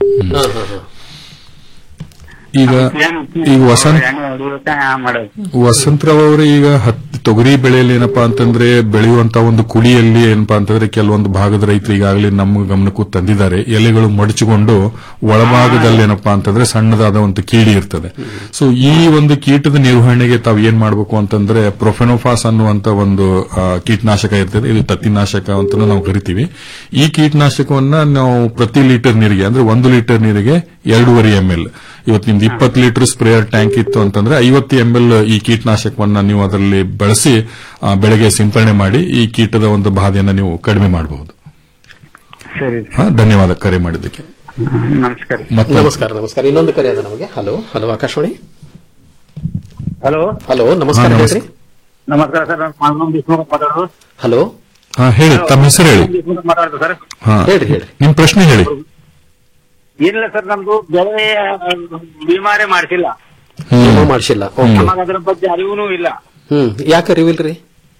ಈಗ ಈಗ ವಸಂತ್ ಹೆಂಗ್ ಹೊಡಿಬೇಕ ಹ್ಯಾಂಗ್ ಮಾಡೋದು ವಸಂತರಾವ್ ಅವರು ಈಗ ಹತ್ತಿ ತೊಗರಿ ಬೆಳೆಯಲ್ಲಿ ಏನಪ್ಪಾ ಅಂತಂದ್ರೆ ಬೆಳೆಯುವಂತ ಒಂದು ಕುಳಿಯಲ್ಲಿ ಏನಪ್ಪಾ ಅಂತಂದ್ರೆ ಕೆಲವೊಂದು ಭಾಗದ ರೈತರು ಈಗಾಗಲೇ ನಮ್ಮ ಗಮನಕ್ಕೂ ತಂದಿದ್ದಾರೆ ಎಲೆಗಳು ಮಡಚಿಕೊಂಡು ಒಳಭಾಗದಲ್ಲಿ ಏನಪ್ಪಾ ಅಂತಂದ್ರೆ ಸಣ್ಣದಾದ ಒಂದು ಕೀಡಿ ಇರ್ತದೆ ಸೊ ಈ ಒಂದು ಕೀಟದ ನಿರ್ವಹಣೆಗೆ ತಾವು ಏನ್ ಮಾಡಬೇಕು ಅಂತಂದ್ರೆ ಪ್ರೊಫೆನೋಫಾಸ್ ಅನ್ನುವಂತ ಒಂದು ಆ, ಕೀಟನಾಶಕ ಇರ್ತದೆ ಇದು ತತ್ತಿನಾಶಕ ಅಂತ ನಾವು ಕರಿತೀವಿ ಈ ಕೀಟನಾಶಕವನ್ನ ನಾವು ಪ್ರತಿ ಲೀಟರ್ ನೀರಿಗೆ ಅಂದ್ರೆ ಒಂದು ಲೀಟರ್ ನೀರಿಗೆ ಎರಡೂವರೆ ಎಂ ಎಲ್ ಇವತ್ತು ನಿಮ್ದು ಇಪ್ಪತ್ತು ಲೀಟರ್ ಸ್ಪ್ರೇಯರ್ ಟ್ಯಾಂಕ್ ಇತ್ತು ಅಂತಂದ್ರೆ ಐವತ್ತು ಎಂ ಎಲ್ ಈ ಕೀಟನಾಶಕವನ್ನ ನೀವು ಅದರಲ್ಲಿ ಬಳಸಿ ಆ, ಬೆಳೆಗೆ ಸಿಂಪರಣೆ ಮಾಡಿ ಈ ಕೀಟದ ಒಂದು ಬಾಧೆಯನ್ನ ನೀವು ಕಡಿಮೆ ಮಾಡಬಹುದು ಸರಿ ಹಾ, ಧನ್ಯವಾದ ಕರೆ ಮಾಡಿದ್ದಕ್ಕೆ ನಮಸ್ಕಾರ ಮತ್ತೆ ನಮಸ್ಕಾರ ನಮಸ್ಕಾರ ಇನ್ನೊಂದು ಕರೆ ಅದ ನಮಗೆ hello hello Akashvani hello hello ನಮಸ್ಕಾರ ಹಾ, ಹೇಳ್ರಿ ನಮಸ್ಕಾರ ಸರ್ ನಾನು ಮಾಲ್ಗಾಮ್ ದೇಶಮುಖ ಮಾತಾಡೋದು ಹಲೋ ಹಾ ಹೇಳಿ ತಮ್ಮ ಹೆಸರು ಹೇಳಿ ದೇಶಮುಖ ಮಾತಾಡೋದು ಸರ್ ಹಾ ಹೇಳ್ರಿ ಹೇಳ್ರಿ ನಿಮ್ ಪ್ರಶ್ನೆ ಹೇಳಿ ಏನಿಲ್ಲ ಸರ್ ನಮ್ದು ಬೆಳೆ ವಿಮಾರೆ ಮಾಡ್ಸಿಲ್ಲ ಏನೂ ಮಾಡ್ಸಿಲ್ಲ ಓಕೆ ನಮಗ ಅದ್ರ ಬಗ್ಗೆ ಅರಿವುನೂ ಇಲ್ಲ ಹ್ಮ್ ಯಾಕೆ ಅರಿವಿಲ್ರಿ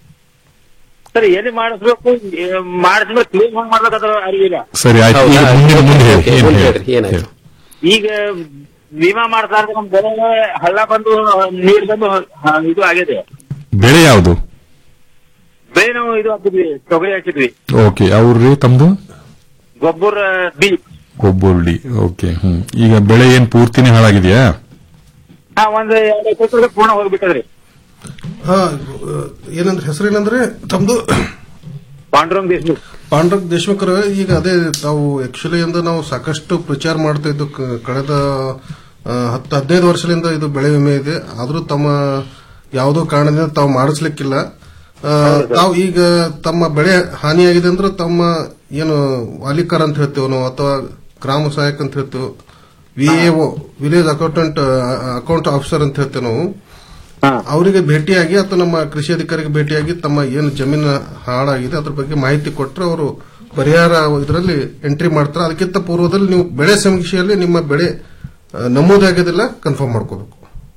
ಸರ್ ಎಲ್ಲಿ ಮಾಡಿಸ್ಬೇಕು ಏ- ಮಾಡಿಸ್ಬೇಕು ಕ್ಲೀನ್ ಹೆಂಗ್ ಮಾಡ್ಬೇಕಂತ ಅರಿವಿಲ್ಲ ಸರಿ ಆಯ್ತು ಈಗ ಹೌದಾ? ಮುಂದಿನ ಮುಂದೆ ಹೇಳಿ ಓಕೆ, ಏನ್ ಮುಂದೆ ಹೇಳಿ ಹೇಳ್ರಿ, ಏನಾಯ್ತು? ಈಗ ವಿಮಾ ಮಾಡ್ತಾ ಇದ್ರೆ ನಮ್ ಬೆಳೆ ಹಳ್ಳ ಬಂದು ನೀರ್ ಬಂದು ಹ, ಇದು ಆಗಿದೆ ಬೆಳೆ ಯಾವುದು ಬೆಳೆ ನಾವು ಇದು ಹಾಕಿದ್ವಿ ತೊಗರಿ ಹಾಕಿದ್ವಿ ಓಕೆ ಅವ್ರಿ ತಮ್ದು ಗೊಬ್ಬರ ಬಿ ಗೊಬ್ಬೊಳ್ಳಿ ಓಕೆ ಹ್ಮ್ ಈಗ ಬೆಳೆ ಏನ್ ಪೂರ್ತಿನೇ ಹಾಳಾಗಿದೆಯಾ ಹಾ ಒಂದ್ ಎರಡು ಎಕರೆ ಪೂರ್ಣ ಹೋಗ್ಬಿಟ್ಟದ್ರಿ ಹಾ ಏನಂದ್ರೆ ಹೆಸರೇನಂದ್ರೆ ತಮ್ದು ಪಾಂಡುರಂಗ್ ದೇಶಮುಖ್ ಪಾಂಡ್ರಂಗ್ ದೇಶಮುಖರ ಈಗ ಅದೇ ತಾವು ಆಕ್ಚುಲಿ ಇಂದ ನಾವು ಸಾಕಷ್ಟು ಪ್ರಚಾರ ಮಾಡ್ತಾ ಇದ್ದು ಕ- ಕಳೆದ ಆ, ಹತ್ತು ಹದಿನೈದು ವರ್ಷದಿಂದ ಇದು ಬೆಳೆ ವಿಮೆ ಇದೆ ಆದ್ರೂ ತಮ್ಮ ಯಾವುದೋ ಕಾರಣದಿಂದ ತಾವು ಮಾಡಿಸ್ಲಿಕ್ಕಿಲ್ಲ ಆ, ತಾವು ಈಗ ತಮ್ಮ ಬೆಳೆ ಹಾನಿಯಾಗಿದೆ ಅಂದ್ರೆ ತಮ್ಮ ಏನು ವಾಲಿಕರ್ ಅಂತ ಹೇಳ್ತೇವೆ ನಾವು ಅಥವಾ ಗ್ರಾಮ ಸಹಾಯಕ ಅಂತ ಹೇಳ್ತೇವೆ VAO village accountant account officer ಅಂತ ಹೇಳ್ತೇವೆ ನಾವು ಅವರಿಗೆ ಭೇಟಿಯಾಗಿ ಅಥವಾ ನಮ್ಮ ಕೃಷಿ ಅಧಿಕಾರಿಗೆ ಭೇಟಿಯಾಗಿ ತಮ್ಮ ಏನು ಜಮೀನು ಹಾಳಾಗಿದೆ ಅದ್ರ ಬಗ್ಗೆ ಮಾಹಿತಿ ಕೊಟ್ಟರೆ ಅವರು ಪರಿಹಾರ ಇದರಲ್ಲಿ ಎಂಟ್ರಿ ಮಾಡ್ತಾರೆ ಅದಕ್ಕಿಂತ ಪೂರ್ವದಲ್ಲಿ ನೀವು ಬೆಳೆ ಸಮೀಕ್ಷೆಯಲ್ಲಿ ನಿಮ್ಮ ಬೆಳೆ ಆ, ನಮೂದಾಗೋದಿಲ್ಲ ಕನ್ಫರ್ಮ್ ಮಾಡ್ಕೋಬೇಕು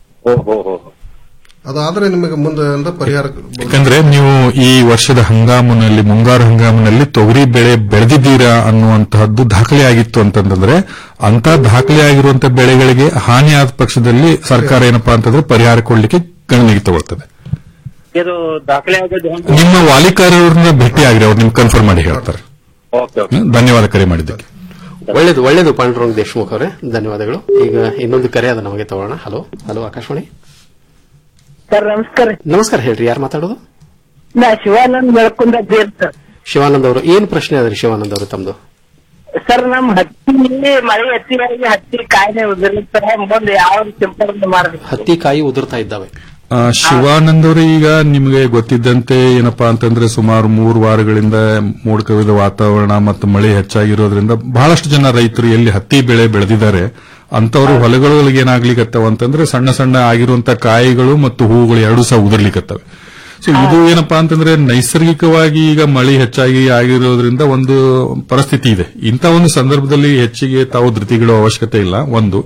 ಅದಾದ್ರೆ ನಿಮಗೆ ಮುಂದೆ ಪರಿಹಾರ ಯಾಕಂದ್ರೆ ನೀವು ಈ ವರ್ಷದ ಹಂಗಾಮಿನಲ್ಲಿ ಮುಂಗಾರು ಹಂಗಾಮಿನಲ್ಲಿ ತೊಗರಿ ಬೆಳೆ ಬೆಳೆದಿದ್ದೀರಾ ಅನ್ನುವಂತಹದ್ದು ದಾಖಲೆ ಆಗಿತ್ತು ಅಂತಂದ್ರೆ ಅಂತ ದಾಖಲೆ ಆಗಿರುವಂತಹ ಬೆಳೆಗಳಿಗೆ ಹಾನಿ ಆದ ಪಕ್ಷದಲ್ಲಿ ಸರ್ಕಾರ ಏನಪ್ಪಾ ಅಂತಂದ್ರೆ ಪರಿಹಾರ ಕೊಡ್ಲಿಕ್ಕೆ ಗಣನೆಗೆ ತಗೊಳ್ತದೆ ಇದು ದಾಖಲೆ ಆಗೋದು ಹೆಂಗ್? ನಿಮ್ಮ ವಾಲಿಕಾರರನ್ನ ಭೇಟಿ ಆಗ್ರಿ ಅವ್ರು ನಿಮ್ಗೆ ಕನ್ಫರ್ಮ್ ಮಾಡಿ ಹೇಳ್ತಾರೆ ಓಕೆ ಓಕೆ ಹ್ಮ್, ಧನ್ಯವಾದ ಕರೆ ಮಾಡಿದ್ದಕ್ಕೆ ಒಳ್ಳೇದು ಒಳ್ಳೇದು ಪಾಂಡುರಂಗ್ ದೇಶಮುಖ್ ಅವರೇ ಧನ್ಯವಾದಗಳು ಈಗ ಇನ್ನೊಂದು ಕರೆ ಅದ ನಮಗೆ ತಗೋಣ ಹಲೋ ಹಲೋ ಆಕಾಶವಾಣಿ ಸರ್ ನಮಸ್ಕಾರ ನಮಸ್ಕಾರ ಹೇಳ್ರಿ ಯಾರು ಮಾತಾಡೋದು ನಾ ಶಿವಾನಂದ್ ಬೆಳಕುಂದ ಬೇರ್ ಸರ್ ಶಿವಾನಂದ್ ಅವರು ಏನ್ ಪ್ರಶ್ನೆ ಅದ್ರಿ ಶಿವಾನಂದ್ ಅವರು ತಮ್ದು ಸರ್ ನಮ್ ಹತ್ತಿ ಮಳೆ ಹತ್ತಿಯಾಗಿ ಹತ್ತಿ ಕಾಯಿಲೆ ಉದುರ್ಲಿಕ್ಕೆ ಮುಂದೆ ಯಾವ ಸಿಂಪಡಣೆ ಮಾಡ್ಬೇಕು ಹತ್ತಿ ಕಾಯಿ ಉದುರ್ತಾ ಇದ್ದಾವೆ ಆ, ಶಿವಾನಂದ್ ಅವರು ಈಗ ನಿಮಗೆ ಗೊತ್ತಿದ್ದಂತೆ ಏನಪ್ಪಾ ಅಂತಂದ್ರೆ ಸುಮಾರು ಮೂರು ವಾರಗಳಿಂದ ಮೋಡ ಕವಿದ ವಾತಾವರಣ ಮತ್ತು ಮಳೆ ಹೆಚ್ಚಾಗಿರೋದ್ರಿಂದ ಬಹಳಷ್ಟು ಜನ ರೈತರು ಎಲ್ಲಿ ಹತ್ತಿ ಬೆಳೆ ಬೆಳೆದಿದ್ದಾರೆ ಅಂತವರು ಹೊಲಗಳಿಗೆ ಏನಾಗ್ಲಿಕ್ಕತ್ತವ ಅಂತಂದ್ರೆ ಸಣ್ಣ ಸಣ್ಣ ಆಗಿರುವಂತ ಕಾಯಿಗಳು ಮತ್ತು ಹೂವುಗಳು ಎರಡೂ ಸಹ ಉದುರ್ಲಿಕ್ಕತ್ತವೆ ಸೊ ಇದು ಏನಪ್ಪಾ ಅಂತಂದ್ರೆ ನೈಸರ್ಗಿಕವಾಗಿ ಈಗ ಮಳೆ ಹೆಚ್ಚಾಗಿ ಆಗಿರೋದ್ರಿಂದ ಒಂದು ಪರಿಸ್ಥಿತಿ ಇದೆ ಇಂಥ ಒಂದು ಸಂದರ್ಭದಲ್ಲಿ ಹೆಚ್ಚಿಗೆ ತಾವು ಧೃತಿಗಿಡೋ ಅವಶ್ಯಕತೆ ಇಲ್ಲ ಒಂದು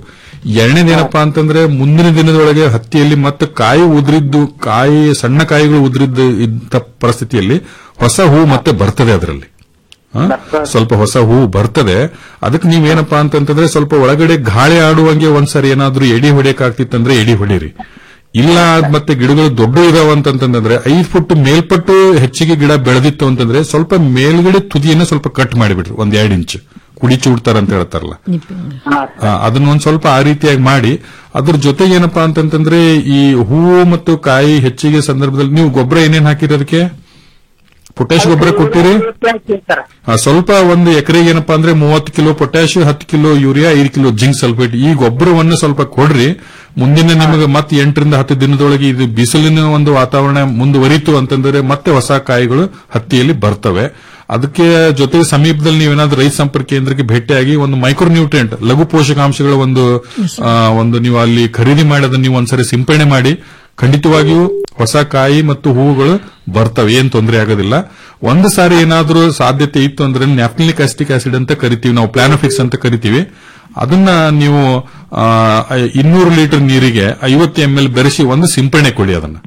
ಎರಡನೇದೇನಪ್ಪಾ ಅಂತಂದ್ರೆ ಮುಂದಿನ ದಿನದೊಳಗೆ ಹತ್ತಿಯಲ್ಲಿ ಮತ್ತೆ ಕಾಯಿ ಉದುರಿದ್ದು ಕಾಯಿ ಸಣ್ಣ ಕಾಯಿಗಳು ಉದುರಿದ್ದು ಇದ್ದ ಪರಿಸ್ಥಿತಿಯಲ್ಲಿ ಹೊಸ ಹೂ ಮತ್ತೆ ಬರ್ತದೆ ಅದರಲ್ಲಿ ಸ್ವಲ್ಪ ಹೊಸ ಹೂ ಬರ್ತದೆ ಅದಕ್ಕೆ ನೀವೇನಪ್ಪಾ ಅಂತಂತಂದ್ರೆ ಸ್ವಲ್ಪ ಒಳಗಡೆ ಗಾಳಿ ಆಡುವಂಗೆ ಒಂದ್ಸರಿ ಏನಾದ್ರೂ ಎಡಿ ಹೊಡೆಯಕ್ಕಾಗ್ತಿತ್ತಂದ್ರೆ ಎಡಿ ಹೊಡೀರಿ ಇಲ್ಲ ಅದ್ ಮತ್ತೆ ಗಿಡಗಳು ದೊಡ್ಡ ಇದಾವ ಅಂತಂತಂದ್ರೆ ಐದ್ ಫುಟ್ ಮೇಲ್ಪಟ್ಟು ಹೆಚ್ಚಿಗೆ ಗಿಡ ಬೆಳೆದಿತ್ತು ಅಂತಂದ್ರೆ ಸ್ವಲ್ಪ ಮೇಲ್ಗಡೆ ತುದಿಯನ್ನ ಸ್ವಲ್ಪ ಕಟ್ ಮಾಡಿಬಿಡ್ರಿ ಒಂದ್ ಎರಡ್ ಇಂಚ್ ಕುಡಿ ಚೂಡ್ತಾರ ಅಂತ ಹೇಳ್ತಾರಲ್ಲ ಆ, ಅದನ್ನ ಒಂದ್ ಸ್ವಲ್ಪ ಆ ರೀತಿಯಾಗಿ ಮಾಡಿ ಅದ್ರ ಜೊತೆಗೆ ಏನಪ್ಪಾ ಅಂತಂತಂದ್ರೆ ಈ ಹೂವು ಮತ್ತು ಕಾಯಿ ಹೆಚ್ಚಿಗೆ ಸಂದರ್ಭದಲ್ಲಿ ನೀವು ಗೊಬ್ಬರ ಏನೇನ್ ಹಾಕಿರಿ ಅದಕ್ಕೆ ಪೊಟ್ಯಾಶ್ ಗೊಬ್ಬರ ಕೊಟ್ಟಿರಿ ಆ, ಸ್ವಲ್ಪ ಒಂದು ಎಕರೆಗೆ ಏನಪ್ಪಾ ಅಂದ್ರೆ ಮೂವತ್ತು ಕಿಲೋ ಪೊಟ್ಯಾಶ್ ಹತ್ತು ಕಿಲೋ ಯೂರಿಯಾ ಐದು ಕಿಲೋ ಜಿಂಕ್ ಸಲ್ಫೇಟ್ ಈ ಗೊಬ್ಬರವನ್ನು ಸ್ವಲ್ಪ ಕೊಡ್ರಿ ಮುಂದಿನ ನಿಮಗೆ ಮತ್ತೆ ಎಂಟರಿಂದ ಹತ್ತು ದಿನದೊಳಗೆ ಇದು ಬಿಸಿಲಿನ ಒಂದು ವಾತಾವರಣ ಮುಂದುವರಿತು ಅಂತಂದ್ರೆ ಮತ್ತೆ ಹೊಸ ಕಾಯಿಗಳು ಹತ್ತಿಯಲ್ಲಿ ಬರ್ತವೆ ಅದಕ್ಕೆ ಜೊತೆ ಸಮೀಪದಲ್ಲಿ ನೀವೇನಾದ್ರೂ ರೈತ ಸಂಪರ್ಕ ಕೇಂದ್ರಕ್ಕೆ ಭೇಟಿಯಾಗಿ ಒಂದು ಮೈಕ್ರೋ ನ್ಯೂಟ್ರಿಯೆಂಟ್ ಲಘು ಪೋಷಕಾಂಶಗಳ ಒಂದು ಆ, ಒಂದು ನೀವು ಅಲ್ಲಿ ಖರೀದಿ ಮಾಡಿ ಅದನ್ನ ನೀವು ಒಂದ್ಸರಿ ಸಿಂಪಡಣೆ ಮಾಡಿ ಖಂಡಿತವಾಗಿಯೂ ಹೊಸ ಕಾಯಿ ಮತ್ತು ಹೂವುಗಳು ಬರ್ತವೆ ಏನ್ ತೊಂದರೆ ಆಗೋದಿಲ್ಲ ಒಂದು ಸಾರಿ ಏನಾದ್ರೂ ಸಾಧ್ಯತೆ ಇತ್ತು ಅಂದ್ರೆ ನ್ಯಾಪ್ನಿಲಿಕ್ ಅಸಿಟಿಕ್ ಆಸಿಡ್ ಅಂತ ಕರಿತೀವಿ ನಾವು ಪ್ಲಾನೋಫಿಕ್ಸ್ ಅಂತ ಕರಿತೀವಿ ಅದನ್ನ ನೀವು ಆ, ಇನ್ನೂರು ಲೀಟರ್ ನೀರಿಗೆ ಐವತ್ತು ಎಂ ಎಲ್ ಬೆರೆಸಿ ಒಂದು ಸಿಂಪಡಣೆ ಕೊಡಿ ಅದನ್ನ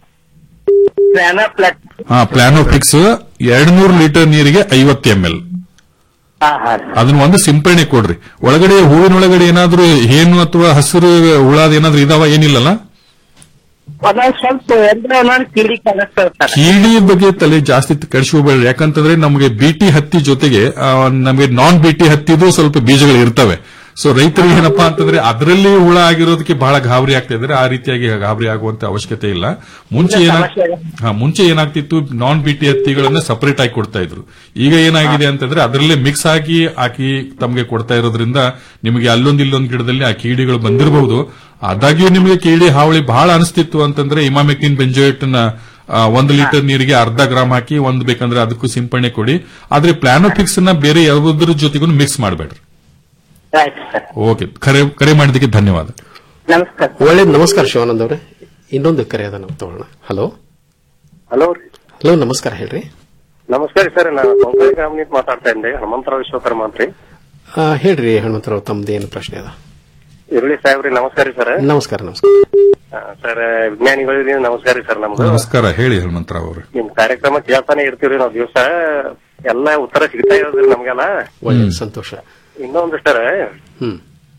ಹಾ ಪ್ಲಾನೋಫಿಕ್ಸ್ ಎರಡ್ ನೂರು ಲೀಟರ್ ನೀರಿಗೆ ಐವತ್ತು ಎಂ ಎಲ್ ಅದನ್ನ ಒಂದು ಸಿಂಪಡಣೆ ಕೊಡ್ರಿ ಒಳಗಡೆ ಹೂವಿನೊಳಗಡೆ ಏನಾದ್ರೂ ಹೇನು ಅಥವಾ ಹಸಿರು ಹುಳಾದ ಏನಾದ್ರೂ ಇದಾವ ಏನಿಲ್ಲಲ್ಲ ಒಂದೊಂದ್ ಸ್ವಲ್ಪ ಅಂದ್ರೆ ಒಂದೊಂದ್ ಕಿಡಿ ಕಾಣಿಸ್ತದೆ ಸರ್ ಕೀಡಿ ಬಗ್ಗೆ ತಲೆ ಜಾಸ್ತಿ ಕೆಡಿಸ್ಕೋಬೇಡ್ರಿ ಯಾಕಂತಂದ್ರೆ ನಮಗೆ ಬಿಟಿ ಹತ್ತಿ ಜೊತೆಗೆ ಆ, ನಮಗೆ ನಾನ್ ಬಿಟಿ ಹತ್ತಿದು ಸ್ವಲ್ಪ ಬೀಜಗಳು ಇರ್ತವೆ ಸೊ ರೈತರಿಗೆ ಏನಪ್ಪಾ ಅಂತಂದ್ರೆ ಅದರಲ್ಲಿ ಹುಳ ಆಗಿರೋದಕ್ಕೆ ಬಹಳ ಗಾಬರಿ ಆಗ್ತಾ ಇದ್ರೆ ಆ ರೀತಿಯಾಗಿ ಗಾಬರಿ ಆಗುವಂತ ಅವಶ್ಯಕತೆ ಇಲ್ಲ ಮುಂಚೆ ಏನಾಗ್ ಹಾ, ಮುಂಚೆ ಏನಾಗ್ತಿತ್ತು ನಾನ್ ಬಿಟಿ ಹತ್ತಿಗಳನ್ನ ಸಪರೇಟ್ ಆಗಿ ಕೊಡ್ತಾ ಇದ್ರು ಈಗ ಏನಾಗಿದೆ ಅಂತಂದ್ರೆ ಅದರಲ್ಲೇ ಮಿಕ್ಸ್ ಆಗಿ ಹಾಕಿ ತಮಗೆ ಕೊಡ್ತಾ ಇರೋದ್ರಿಂದ ನಿಮಗೆ ಅಲ್ಲೊಂದ್ ಇಲ್ಲೊಂದ್ ಗಿಡದಲ್ಲಿ ಆ ಕೀಡಿಗಳು ಬಂದಿರಬಹುದು ಆದಾಗ್ಯೂ ನಿಮಗೆ ಕೀಡಿ ಹಾವಳಿ ಬಹಳ ಅನಿಸ್ತಿತ್ತು ಅಂತಂದ್ರೆ ಇಮಾಮೆಕ್ಟಿನ್ ಬೆಂಜೋಯೇಟ್ ನ ಆ, ಒಂದು ಲೀಟರ್ ನೀರಿಗೆ ಅರ್ಧ ಗ್ರಾಮ್ ಹಾಕಿ ಒಂದು ಬೇಕಂದ್ರೆ ಅದಕ್ಕೂ ಸಿಂಪಡಣೆ ಕೊಡಿ ಆದ್ರೆ ಪ್ಲಾನೋಫಿಕ್ಸ್ ನ ಬೇರೆ ಯಾವುದ್ರ ಜೊತೆಗೂ ಮಿಕ್ಸ್ ಮಾಡಬೇಡ್ರಿ ಆಯ್ತು ಸರ್ ಓಕೆ ಕರೆ ಕರೆ ಮಾಡಿದ್ದಕ್ಕೆ ಧನ್ಯವಾದ ನಮಸ್ಕಾರ ಒಳ್ಳೇದು ನಮಸ್ಕಾರ ಶಿವಾನಂದ್ ಅವರೇ ಇನ್ನೊಂದು ಕರೆ ಅದ ನಾವು ತಗೋಣ ಹಲೋ ಹಲೋ ರೀ ಹಲೋ ನಮಸ್ಕಾರ ಹೇಳ್ರಿ ನಮಸ್ಕಾರ ಸರ್ ನಾನು ಕೊಂಕಣಿ ಗ್ರಾಮದಿಂದ ಮಾತಾಡ್ತಾ ಇದ್ದೆ ಹನುಮಂತರಾವ್ ವಿಶ್ವಕರ್ಮ ಅಂತ ರೀ ಆ, ಹೇಳ್ರಿ ಹನುಮಂತರಾವ್ ತಮ್ದು ಏನು ಪ್ರಶ್ನೆ ಅದ ಇರುಳಿ ಸಾಹೇಬ್ರಿ ನಮಸ್ಕಾರ ರೀ ಸರ್ ನಮಸ್ಕಾರ ನಮಸ್ಕಾರ ಸರ್ ವಿಜ್ಞಾನಿಗಳಿಗೆ ನಮಸ್ಕಾರ ರೀ ಸರ್ ನಮ್ದು ನಮಸ್ಕಾರ ಹೇಳಿ ಹನುಮಂತರಾವ್ ಅವರು ನಿಮ್ ಕಾರ್ಯಕ್ರಮ ಕೇಳ್ತಾನೆ ಇರ್ತೀವ್ರಿ ನಾವು ದಿವಸ ಎಲ್ಲ ಉತ್ತರ ಸಿಗ್ತಾ ಇರೋದ್ರಿ ನಮ್ಗೆಲ್ಲ ಒಳ್ಳೆ ಸಂತೋಷ ಇನ್ನೊಂದು ಸರ್ ಹ್ಮ್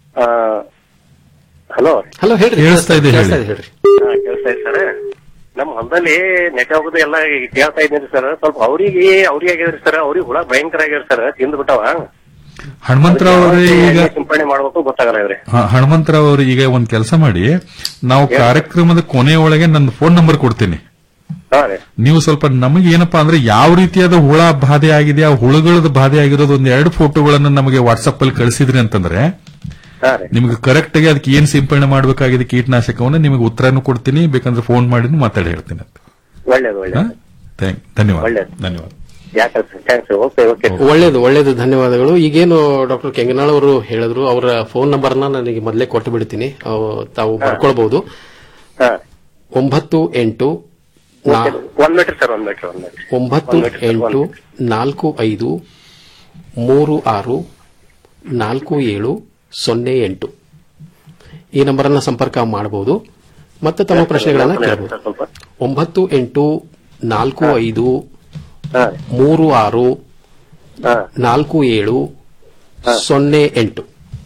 ಹಲೋ ಹಲೋ ಹೇಳ್ರಿ ಕೇಳಿಸ್ತಾ ಇದೆ ಹೇಳಿ. ಕೇಳಿಸ್ತಾ ಇದೆ ಹೇಳ್ರಿ ಕೇಳ್ತಾ ಇದೆ ಸರ್ ನಮ್ ಹೊಲದಲ್ಲಿ ನೆಟ್ ಹೋಗುದು ಎಲ್ಲ ಈಗ ಕೇಳ್ತಾ ಇದ್ದೀನಿ ಸರ್ ಸ್ವಲ್ಪ ಅವ್ರಿಗೆ ಅವ್ರಿಗೆ ಆಗಿದ್ರಿ ಸರ್ ಅವ್ರಿಗೆ ಹುಳ ಭಯಂಕರ ಆಗ್ಯಾರ ಸರ್ ತಿಂದು ಬಿಟ್ಟವ ಹನುಮಂತರಾವ್ ಅವರೇ ಈಗ ಸಿಂಪಡಣೆ ಮಾಡ್ಬೇಕು ಗೊತ್ತಾಗಲ್ಲ ಇವ್ರಿ ಹ, ಹನುಮಂತರಾವ್ ಅವರು ಈಗ ಒಂದ್ ಕೆಲಸ ಮಾಡಿ ನಾವು ಕಾರ್ಯಕ್ರಮದ ಕೊನೆಯ ಒಳಗೆ ನನ್ನ ಫೋನ್ ನಂಬರ್ ಕೊಡ್ತೀನಿ ಹಾ ರೀ ನೀವು ಸ್ವಲ್ಪ ನಮಗೆ ಏನಪ್ಪಾ ಅಂದ್ರೆ ಯಾವ ರೀತಿಯಾದ ಹುಳ ಬಾಧೆ ಆಗಿದೆ ಆ ಹುಳುಗಳದ ಬಾಧೆ ಆಗಿರೋದು ಒಂದ್ ಎರಡು ಫೋಟೋಗಳನ್ನ ನಮಗೆ ವಾಟ್ಸ್ಆಪ್ ಅಲ್ಲಿ ಕಳಿಸಿದ್ರಿ ಅಂತಂದ್ರೆ ಹಾ ರೀ ನಿಮ್ಗೆ ಕರೆಕ್ಟ್ ಆಗಿ ಅದಕ್ಕೆ ಏನ್ ಸಿಂಪಡಣೆ ಮಾಡಬೇಕಾಗಿದೆ ಕೀಟನಾಶಕವನ್ನ ನಿಮಗೆ ಉತ್ತರನೂ ಕೊಡ್ತೀನಿ ಬೇಕಂದ್ರೆ ಫೋನ್ ಮಾಡಿ ಮಾತಾಡಿ ಹೇಳ್ತೀನಿ ಒಳ್ಳೇದು ಒಳ್ಳೇದು ಥ್ಯಾಂಕ್ ಧನ್ಯವಾದ ಒಳ್ಳೇದು. ಧನ್ಯವಾದ ಯಾಕೆ ಥ್ಯಾಂಕ್ಸ್ ಓಕೆ ಓಕೆ ಒಳ್ಳೇದು ಒಳ್ಳೇದು ಧನ್ಯವಾದಗಳು ಈಗೇನು ಡಾಕ್ಟರ್ ಕೆಂಗನಾಳ್ ಅವರು ಹೇಳಿದ್ರು ಅವರ ಫೋನ್ ನಂಬರ್ನ ನನಗೆ ಮೊದಲೇ ಕೊಟ್ಟು ಬಿಡ್ತೀನಿ ಅವು ತಾವು ಬರ್ಕೊಳ್ಬಹುದು ಒಂಬತ್ತು ಎಂಟು ನಾ- ಒಂದ್ ಮೀಟರ್ ಸರ್ ಒಂದ್ ಮೀಟರ್ ಒಂದ್ ಮೀಟರ್ ಒಂಬತ್ತು ಒಂದ್ ಮೀಟರ್, ಒಂದ್ ಎಂಟು ನಾಲ್ಕು ಐದು ಮೂರು ಆರು ನಾಲ್ಕು ಏಳು ಸೊನ್ನೆ ಎಂಟು ಈ ನಂಬರನ್ನ ಸಂಪರ್ಕ ಮಾಡಬಹುದು ಮತ್ತೆ ತಮ್ಮ ಪ್ರಶ್ನೆಗಳನ್ನ ಕೇಳಬಹುದು ಸ್ವಲ್ಪ ಒಂಬತ್ತು ಎಂಟು ನಾಲ್ಕು ಐದು ಮೂರು ಆರು ನಾಲ್ಕು ಏಳು ಸೊನ್ನೆ ಎಂಟು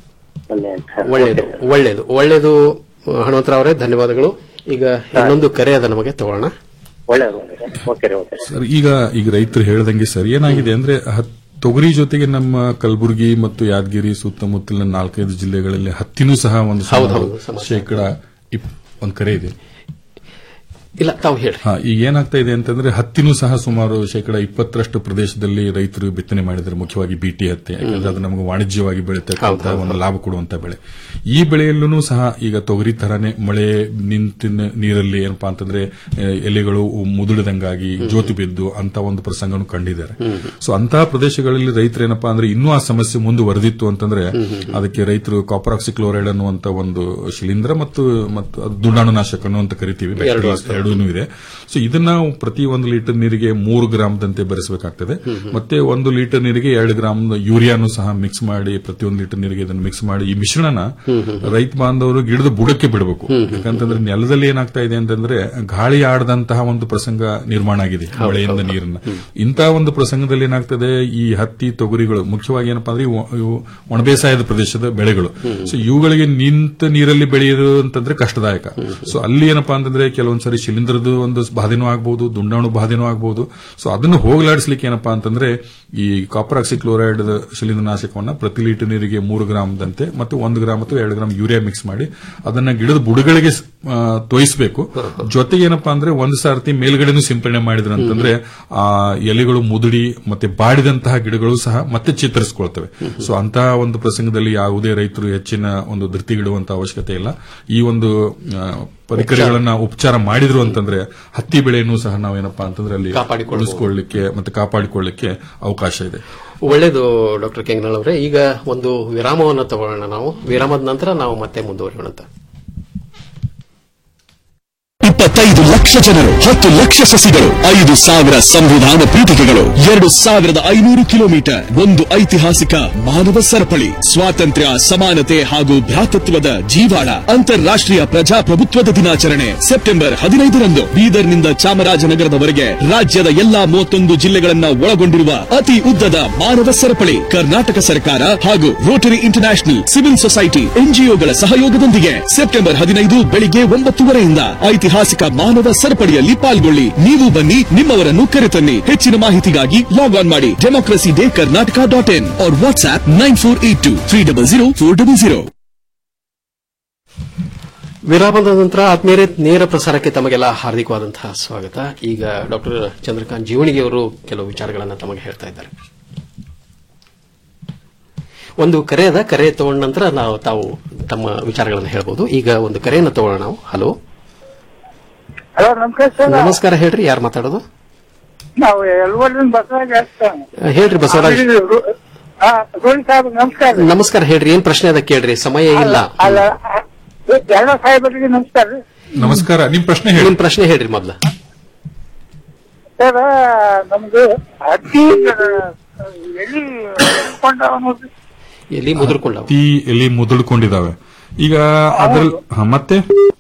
ಒಳ್ಳೇದು ಒಳ್ಳೇದು ಒಳ್ಳೇದು ಹನುಮಂತರಾವ್ ಅವರೇ ಧನ್ಯವಾದಗಳು ಈಗ ಇನ್ನೊಂದು ಕರೆ ಅದ ನಮಗೆ ತಗೊಳ್ಳೋಣ ಒಳ್ಳೇದು ಒಳ್ಳೇದು ಓಕೆ ರೀ ಓಕೆ ಸರ್ ಈಗ ಈಗ ರೈತರು ಹೇಳ್ದಂಗೆ ಸರ್ ಏನಾಗಿದೆ ಅಂದ್ರೆ ಹತ್- ತೊಗರಿ ಜೊತೆಗೆ ನಮ್ಮ ಕಲಬುರಗಿ ಮತ್ತು ಯಾದಗಿರಿ ಸುತ್ತಮುತ್ತಲಿನ ನಾಲ್ಕೈದು ಜಿಲ್ಲೆಗಳಲ್ಲಿ ಹತ್ತಿನೂ ಸಹ ಒಂದು ಹೌದು, ಸುಮಾರು ಹೌದು, ಸಮಸ್ಯೆ. ಶೇಕಡ ಇಪ್- ಒಂದ್ ಕರೆ ಇದೆ ಇಲ್ಲ ತಾವು ಹೇಳ್ರಿ ಹಾ ಈಗ ಏನಾಗ್ತಾ ಇದೆ ಅಂತಂದ್ರೆ ಹತ್ತಿನೂ ಸಹ ಸುಮಾರು ಶೇಕಡ ಇಪ್ಪತ್ತರಷ್ಟು ಪ್ರದೇಶದಲ್ಲಿ ರೈತರು ಬಿತ್ತನೆ ಮಾಡಿದ್ರೆ ಮುಖ್ಯವಾಗಿ ಬಿಟಿ ಹತ್ತಿ ಯಾಕಂದ್ರೆ ಅದು ನಮಗೆ ವಾಣಿಜ್ಯವಾಗಿ ಬೆಳೀತಕ್ಕಂಥ ಒಂದು ಲಾಭ ಕೊಡುವಂತ ಬೆಳೆ ಈ ಬೆಳೆಯಲ್ಲೂ ಸಹ ಈಗ ತೊಗರಿ ತರಾನೇ ಮಳೆ ನಿಂತಿನ ನೀರಲ್ಲಿ ಏನಪ್ಪಾ ಅಂತಂದ್ರೆ ಆ, ಎಲೆಗಳು ಮುದುಳದಂಗಾಗಿ ಜ್ಯೋತಿ ಬಿದ್ದು ಅಂತ ಒಂದು ಪ್ರಸಂಗನು ಕಂಡಿದ್ದಾರೆ ಸೊ ಅಂತಹ ಪ್ರದೇಶಗಳಲ್ಲಿ ರೈತರು ಏನಪ್ಪಾ ಅಂದ್ರೆ ಇನ್ನೂ ಆ ಸಮಸ್ಯೆ ಮುಂದುವರೆದಿತ್ತು ಅಂತಂದ್ರೆ ಅದಕ್ಕೆ ರೈತರು ಕಾಪರ್ ಆಕ್ಸಿಕ್ಲೋರೈಡ್ ಅನ್ನುವಂತ ಒಂದು ಶಿಲೀಂಧ್ರ ಮತ್ತು ಮತ್ತು ಅದು ದುಂಡಾಣುನಾಶಕ ಅಂತ ಕರಿತೀವಿ ಎರಡು bacteria- ಎರಡು ಎರಡೂ ಇದೆ ಸೊ ಇದನ್ನ ನಾವು ಪ್ರತಿ ಒಂದು ಲೀಟರ್ ನೀರಿಗೆ ಮೂರು ಗ್ರಾಮದಂತೆ ಬೆರೆಸಬೇಕಾಗ್ತದೆ ಮತ್ತೆ ಒಂದು ಲೀಟರ್ ನೀರಿಗೆ ಎರಡು ಗ್ರಾಮ್ ಯೂರಿಯಾನು ಸಹ ಮಿಕ್ಸ್ ಮಾಡಿ ಪ್ರತಿ ಒಂದು ಲೀಟರ್ ನೀರಿಗೆ ಇದನ್ನು ಮಿಕ್ಸ್ ಮಾಡಿ ಈ ಮಿಶ್ರಣನ ರೈತ ಬಾಂಧವರು ಗಿಡದ ಬುಡಕ್ಕೆ ಬಿಡಬೇಕು ಯಾಕಂತಂದ್ರೆ ನೆಲದಲ್ಲಿ ಏನಾಗ್ತಾ ಇದೆ ಅಂತಂದ್ರೆ ಗಾಳಿ ಆಡದಂತಹ ಒಂದು ಪ್ರಸಂಗ ನಿರ್ಮಾಣ ಆಗಿದೆ ಮಳೆಯಿಂದ ನೀರನ್ನ ಇಂತಹ ಒಂದು ಪ್ರಸಂಗದಲ್ಲಿ ಏನಾಗ್ತದೆ ಈ ಹತ್ತಿ ತೊಗರಿಗಳು ಮುಖ್ಯವಾಗಿ ಏನಪ್ಪಾ ಅಂದ್ರೆ ಇವು- ಇವು ಒಣಬೇಸಾಯದ ಪ್ರದೇಶದ ಬೆಳೆಗಳು ಸೊ ಇವುಗಳಿಗೆ ನಿಂತ ನೀರಲ್ಲಿ ಬೆಳೆಯೋದು ಅಂತಂದ್ರೆ ಕಷ್ಟದಾಯಕ ಸೊ ಅಲ್ಲಿ ಏನಪ್ಪಾ ಅಂತಂದ್ರೆ ಕೆಲವೊಂದ್ಸರಿ ಶಿಲೀಂಧ್ರದ ಒಂದು ಬಾಧೆನೂ ಆಗಬಹುದು ದುಂಡಾಣು ಬಾಧೆನೂ ಆಗಬಹುದು ಸೊ ಅದನ್ನು ಹೋಗಲಾಡಿಸ್ಲಿಕ್ಕೆ ಏನಪ್ಪಾ ಅಂತಂದ್ರೆ ಈ ಕಾಪರ್ ಆಕ್ಸಿಕ್ಲೋರೈಡ್ ಶಿಲೀಂಧ್ರನಾಶಕವನ್ನ ಪ್ರತಿ ಲೀಟರ್ ನೀರಿಗೆ ಮೂರು ಗ್ರಾಮದಂತೆ ಮತ್ತು ಒಂದು ಗ್ರಾಮ್ ಅಥವಾ ಎರಡು ಗ್ರಾಮ್ ಯೂರಿಯಾ ಮಿಕ್ಸ್ ಮಾಡಿ ಅದನ್ನ ಗಿಡದ ಬುಡಗಳಿಗೆ ಆ, ತೋಯಿಸ್ಬೇಕು ಜೊತೆಗೆ ಏನಪ್ಪಾ ಅಂದ್ರೆ ಒಂದು ಸಾರ್ತಿ ಮೇಲ್ಗಡೆನೂ ಸಿಂಪಡಣೆ ಮಾಡಿದ್ರು ಅಂತಂದ್ರೆ ಆ ಎಲೆಗಳು ಮುದುಡಿ ಮತ್ತೆ ಬಾಡಿದಂತಹ ಗಿಡಗಳು ಸಹ ಮತ್ತೆ ಚೇತರಿಸಿಕೊಳ್ತವೆ ಸೊ ಅಂತಹ ಒಂದು ಪ್ರಸಂಗದಲ್ಲಿ ಯಾವುದೇ ರೈತರು ಹೆಚ್ಚಿನ ಒಂದು ಧೃತಿಗಿಡುವಂತ ಅವಶ್ಯಕತೆ ಇಲ್ಲ ಈ ಒಂದು ಆ, ಪರಿಕರಗಳನ್ನ ಉಪಚಾರ ಮಾಡಿದ್ರು ಅಂತಂದ್ರೆ ಹತ್ತಿ ಬೆಳೆಯನ್ನು ಸಹ ನಾವೇನಪ್ಪಾ ಅಂತಂದ್ರೆ ಅಲ್ಲಿ ಕಾಪಾಡಿಕೊಳ್ಳಬಹುದು. ಉಳಿಸ್ಕೊಳ್ಳಿಕ್ಕೆ ಮತ್ತೆ ಕಾಪಾಡಿಕೊಳ್ಳಿಕ್ಕೆ ಅವಕಾಶ ಇದೆ ಒಳ್ಳೇದು ಡಾಕ್ಟರ್ ಕೆಂಗನಾಳ್ ಅವರೇ ಈಗ ಒಂದು ವಿರಾಮವನ್ನು ತಗೊಳ್ಳೋಣ ನಾವು ವಿರಾಮದ ನಂತರ ನಾವು ಮತ್ತೆ ಮುಂದುವರಿಯೋಣ ಅಂತ ಇಪ್ಪತ್ತೈದು ಲಕ್ಷ ಜನರು ಹತ್ತು ಲಕ್ಷ ಸಸಿಗಳು ಐದು ಸಾವಿರ ಸಂವಿಧಾನ ಪೀಠಿಕೆಗಳು ಎರಡು ಸಾವಿರದ ಐನೂರು ಕಿಲೋಮೀಟರ್ ಒಂದು ಐತಿಹಾಸಿಕ ಮಾನವ ಸರಪಳಿ ಸ್ವಾತಂತ್ರ್ಯ ಸಮಾನತೆ ಹಾಗೂ ಭ್ರಾತೃತ್ವದ ಜೀವಾಳ ಅಂತಾರಾಷ್ಟ್ರೀಯ ಪ್ರಜಾಪ್ರಭುತ್ವದ ದಿನಾಚರಣೆ ಸೆಪ್ಟೆಂಬರ್ ಹದಿನೈದರಂದು ಬೀದರ್ನಿಂದ ಚಾಮರಾಜನಗರದವರೆಗೆ ರಾಜ್ಯದ ಎಲ್ಲಾ ಮೂವತ್ತೊಂದು ಜಿಲ್ಲೆಗಳನ್ನ ಒಳಗೊಂಡಿರುವ ಅತಿ ಉದ್ದದ ಮಾನವ ಸರಪಳಿ ಕರ್ನಾಟಕ ಸರ್ಕಾರ ಹಾಗೂ ರೋಟರಿ ಇಂಟರ್ನ್ಯಾಷನಲ್ ಸಿವಿಲ್ ಸೊಸೈಟಿ ಎನ್ಜಿಒಗಳ ಸಹಯೋಗದೊಂದಿಗೆ ಸೆಪ್ಟೆಂಬರ್ ಹದಿನೈದು ಬೆಳಿಗ್ಗೆ ಒಂಬತ್ತುವರೆಯಿಂದ ಐತಿಹಾಸಿಕ ಮಾನವ ಸರಪಳಿಯಲ್ಲಿ ಪಾಲ್ಗೊಳ್ಳಿ ನೀವು ಬನ್ನಿ ನಿಮ್ಮವರನ್ನು ಕರೆತನ್ನಿ ಹೆಚ್ಚಿನ ಮಾಹಿತಿಗಾಗಿ ಲಾಗ್ ಆನ್ ಮಾಡಿ democracy day Karnataka dot in और WhatsApp nine four eight two three double zero four double zero ವಿರಾಮದ ನಂತರ ಆತ್ಮೀಯರೇ ನೇರ ಪ್ರಸಾರಕ್ಕೆ ತಮಗೆಲ್ಲ ಹಾರ್ದಿಕವಾದಂತಹ ಸ್ವಾಗತ ಈಗ ಡಾಕ್ಟರ್ ಚಂದ್ರಕಾಂತ್ ಜೀವಣಿಗೆ ಅವರು ಕೆಲವು ವಿಚಾರಗಳನ್ನು ತಮಗೆ ಹೇಳ್ತಾ ಇದ್ದಾರೆ ಒಂದು ಕರೆ ಅದ ಕರೆ ತಗೊಂಡ ನಂತರ ನಾವು ತಾವು ತಮ್ಮ ವಿಚಾರಗಳನ್ನು ಹೇಳ್ಬೋದು ಈಗ ಒಂದು ಕರೆಯನ್ನು ತಗೊಳ್ಳೋಣ ನಾವು ಹಲೋ ಹಲೋ ನಮಸ್ಕಾರ ಸರ್ ನಮಸ್ಕಾರ ಹೇಳ್ರಿ ಯಾರು ಮಾತಾಡೋದು ನಾವು ಎಲ್ವರ್ಲಿಂದ ಬಸವರಾಜ್ ಆಗ್ತಾನೆ ಆ, ಹೇಳ್ರಿ ಬಸವರಾಜ್ ಗೋಳಿ ಸಾಹೇಬ್ ನಮಸ್ಕಾರ ನಮಸ್ಕಾರ ಹೇಳ್ರಿ ಏನ್ ಪ್ರಶ್ನೆ ಅದ ಕೇಳ್ರಿ ಸಮಯ ಇಲ್ಲ ಅಲ್ಲ ಎಲ್ಲ ಸಾಹೇಬರಿಗೆ ನಮಸ್ಕಾರ ರೀ ನಮಸ್ಕಾರ ನಿಮ್ ಪ್ರಶ್ನೆ ಹೇಳಿ ನಿಮ್ ಪ್ರಶ್ನೆ ಹೇಳ್ರಿ ಮೊದ್ಲ ಸರ್ ನಮ್ದು ಹತ್ತಿ ಎಲ್ಲಿ ಕೊಂಡವ ನೋಡ್ರಿ ಎಲ್ಲಿ ಮುದುರ್ಕೊಂಡ ಹತ್ತಿ ಎಲ್ಲಿ ಮುದುಡ್ಕೊಂಡಿದಾವೆ ಈಗ ಅದ್ರಲ್ಲಿ ಹ, ಮತ್ತೆ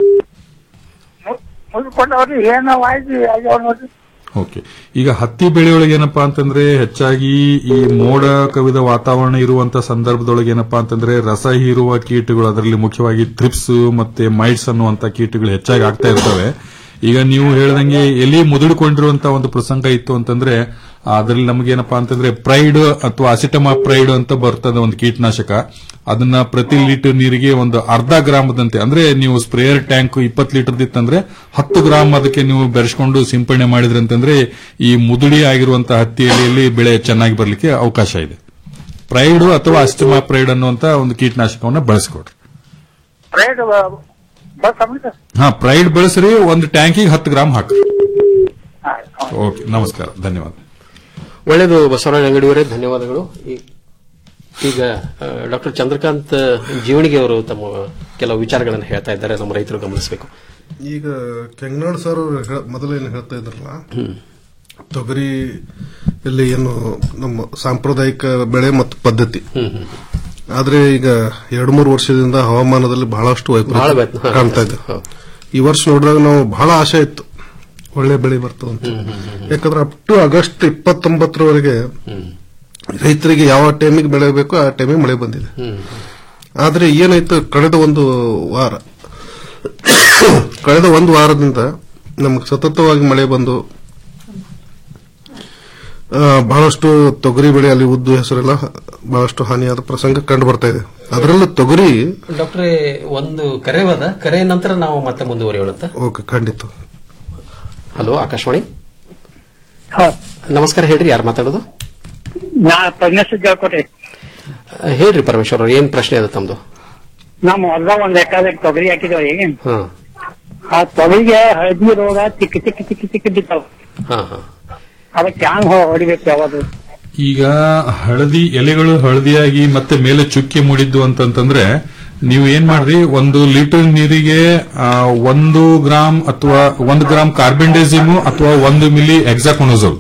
ಮುಗಿಕೊಂಡವ್ರಿ ಏನೋ ಆಯ್ತು ಆಗ್ಯಾವ ನೋಡ್ರಿ ಓಕೆ ಈಗ ಹತ್ತಿ ಬೆಳೆಯೊಳಗೆ ಏನಪ್ಪಾ ಅಂತಂದ್ರೆ ಹೆಚ್ಚಾಗಿ ಈ ಮೋಡ ಕವಿದ ವಾತಾವರಣ ಇರುವಂತ ಸಂದರ್ಭದೊಳಗೆ ಏನಪ್ಪಾ ಅಂತಂದ್ರೆ ರಸ ಹೀರುವ ಕೀಟಗಳು ಅದರಲ್ಲಿ ಮುಖ್ಯವಾಗಿ ಥ್ರಿಪ್ಸ್ ಮತ್ತೆ ಮೈಟ್ಸ್ ಅನ್ನುವಂತ ಕೀಟಗಳು ಹೆಚ್ಚಾಗಿ ಆಗ್ತಾ ಇರ್ತವೆ ಈಗ ನೀವು ಹೇಳ್ದಂಗೆ ಎಲ್ಲಿ ಮುದುಡಿಕೊಂಡಿರುವಂತ ಒಂದು ಪ್ರಸಂಗ ಇತ್ತು ಅಂತಂದ್ರೆ ಅದರಲ್ಲಿ ನಮಗೇನಪ್ಪಾ ಅಂತಂದ್ರೆ ಪ್ರೈಡ್ ಅಥವಾ ಅಸಿಟಮಾ ಪ್ರೈಡ್ ಅಂತ ಬರ್ತದೆ ಒಂದು ಕೀಟನಾಶಕ ಅದನ್ನ ಪ್ರತಿ ಲೀಟರ್ ನೀರಿಗೆ ಒಂದು ಅರ್ಧ ಗ್ರಾಮದಂತೆ ಅಂದ್ರೆ ನೀವು ಸ್ಪ್ರೇಯರ್ ಟ್ಯಾಂಕ್ ಇಪ್ಪತ್ತು ಲೀಟರ್ ಇತ್ತಂದ್ರೆ ಹತ್ತು ಗ್ರಾಮ್ ಅದಕ್ಕೆ ನೀವು ಬೆರೆಸ್ಕೊಂಡು ಸಿಂಪಡಣೆ ಮಾಡಿದ್ರಿ ಅಂತಂದ್ರೆ ಈ ಮುದುಡಿ ಆಗಿರುವಂತಹ ಹತ್ತಿ ಎಲೆಯಲ್ಲಿ ಬೆಳೆ ಚೆನ್ನಾಗಿ ಬರ್ಲಿಕ್ಕೆ ಅವಕಾಶ ಇದೆ ಪ್ರೈಡ್ ಅಥವಾ ಅಸ್ಟಮಾ ಪ್ರೈಡ್ ಅನ್ನುವಂತ ಒಂದು ಕೀಟನಾಶಕವನ್ನ ಬಳಸ್ಕೊಡ್ರಿ ರೇಟ್ ಬಸ್ ಅಮಿತ ಹಾ ಪ್ರೈಡ್ ಬೆಳೆಸ್ರಿ ಒಂದು ಟ್ಯಾಂಕಿಗೆ ಹತ್ತು ಗ್ರಾಮ್ ಹಾಕ್ರಿ ಓಕೆ ನಮಸ್ಕಾರ ಧನ್ಯವಾದ ಒಳ್ಳೆಯದು ಬಸವರಾಜ ಅಂಗಡಿಯವರೇ ಧನ್ಯವಾದಗಳು ಈ- ಈಗ ಡಾಕ್ಟರ್ ಚಂದ್ರಕಾಂತ್ ಜೀವಣಿಗೆ ಅವರು ತಮ್ಮ ಕೆಲವು ವಿಚಾರಗಳನ್ನು ಹೇಳ್ತಾ ಇದ್ದಾರೆ ನಮ್ಮ ರೈತರು ಗಮನಿಸಬೇಕು ಈಗ ಕೆಂಗನಾಡ್ ಸರ್ ಅವ್ರು ಹೇಳ್- ಮೊದಲೇನು ಹೇಳ್ತಾ ಇದ್ರಲ್ಲ ತೊಗರಿ ಇಲ್ಲಿ ಏನು ನಮ್ಮ ಸಾಂಪ್ರದಾಯಿಕ ಬೆಳೆ ಮತ್ತು ಪದ್ಧತಿ ಆದ್ರೆ ಈಗ ಎರಡು ಮೂರು ವರ್ಷದಿಂದ ಹವಾಮಾನದಲ್ಲಿ ಬಹಳಷ್ಟು ಬಹಳ ವೈಪರೀತ್ಯ ವ್ಯತ್ಯಾಸ. ಕಾಣ್ತಾ ಇದೆ ಈ ವರ್ಷ ನೋಡಿದಾಗ ನಾವು ಬಹಳ ಆಶೆ ಇತ್ತು ಒಳ್ಳೆ ಬೆಳೆ ಬರ್ತದಂತ ಯಾಕಂದ್ರೆ ಅಪ್ ಟು ಆಗಸ್ಟ್ ಇಪ್ಪತ್ತೊಂಬತ್ತರವರೆಗೆ ರೈತರಿಗೆ ಯಾವ ಟೈಮಿಗೆ ಬೆಳೆ ಬೇಕು ಆ ಟೈಮಿಗೆ ಮಳೆ ಬಂದಿದೆ ಆದ್ರೆ ಏನಾಯ್ತು ಕಳೆದ ಒಂದು ವಾರ ಕಳೆದ ಒಂದು ವಾರದಿಂದ ನಮ್ಗೆ ಸತತವಾಗಿ ಮಳೆ ಬಂದು ಆ, ಬಹಳಷ್ಟು ತೊಗರಿ ಬೆಳೆ ಅಲ್ಲಿ ಉದ್ದು ಹೆಸರೆಲ್ಲ ಬಹಳಷ್ಟು ಹಾನಿಯಾದ ಪ್ರಸಂಗ ಕಂಡು ಬರ್ತಾ ಇದೆ ಅದರಲ್ಲೂ ತೊಗರಿ ಡಾಕ್ಟ್ರೇ ಒಂದು ಕರೆ ಅದ ಕರೆ ನಂತರ ನಾವು ಮತ್ತೆ ಮುಂದುವರಿಯೋಣ ಅಂತ ಓಕೆ ಖಂಡಿತ ಹಲೋ ಆಕಾಶವಾಣಿ ನಮಸ್ಕಾರ ಹೇಳ್ರಿ ಯಾರು ಮಾತಾಡೋದು ನಾ ಪರಮೇಶ್ವರ್ ಕೇಳ್ಕೊಟ್ರಿ ಆ, ಹೇಳ್ರಿ ಪರಮೇಶ್ವರ್ ಅವ್ರು ಏನ್ ಪ್ರಶ್ನೆ ಅದ ತಮ್ದು ನಮ್ಮ ಹೊಲ್ದಾಗ ಒಂದ್ ಎಕರೆದಾಗ ತೊಗರಿ ಹಾಕಿದೇವಿ ಹಾ ಆ ತೊಗರಿಗೆ ಹಳದಿ ರೋಗ ಚಿಕ್ಕ ಚಿಕ್ಕ ಚಿಕ್ಕ ಚಿಕ್ಕ ಬಿದ್ದಾವ ಹಾ ಹಾ ಅದಕ್ಕೆ ಹ್ಯಾಂಗ್ ಹೊಡಿಬೇಕು ಯಾವಾಗ ಈಗ ಹಳದಿ ಎಲೆಗಳು ಹಳದಿಯಾಗಿ ಮತ್ತೆ ಮೇಲೆ ಚುಕ್ಕಿ ಮೂಡಿದ್ದು ಅಂತಂತಂದ್ರೆ ನೀವು ಏನ್ ಮಾಡ್ರಿ ಒಂದು ಲೀಟರ್ ನೀರಿಗೆ ಆ, ಒಂದು ಗ್ರಾಮ್ ಅಥವಾ ಒಂದು ಗ್ರಾಮ್ ಕಾರ್ಬೆಂಡೇಸಿಮು ಅಥವಾ ಒಂದು ಮಿಲಿ ಎಕ್ಸಾಕೊನೋಸೋಲ್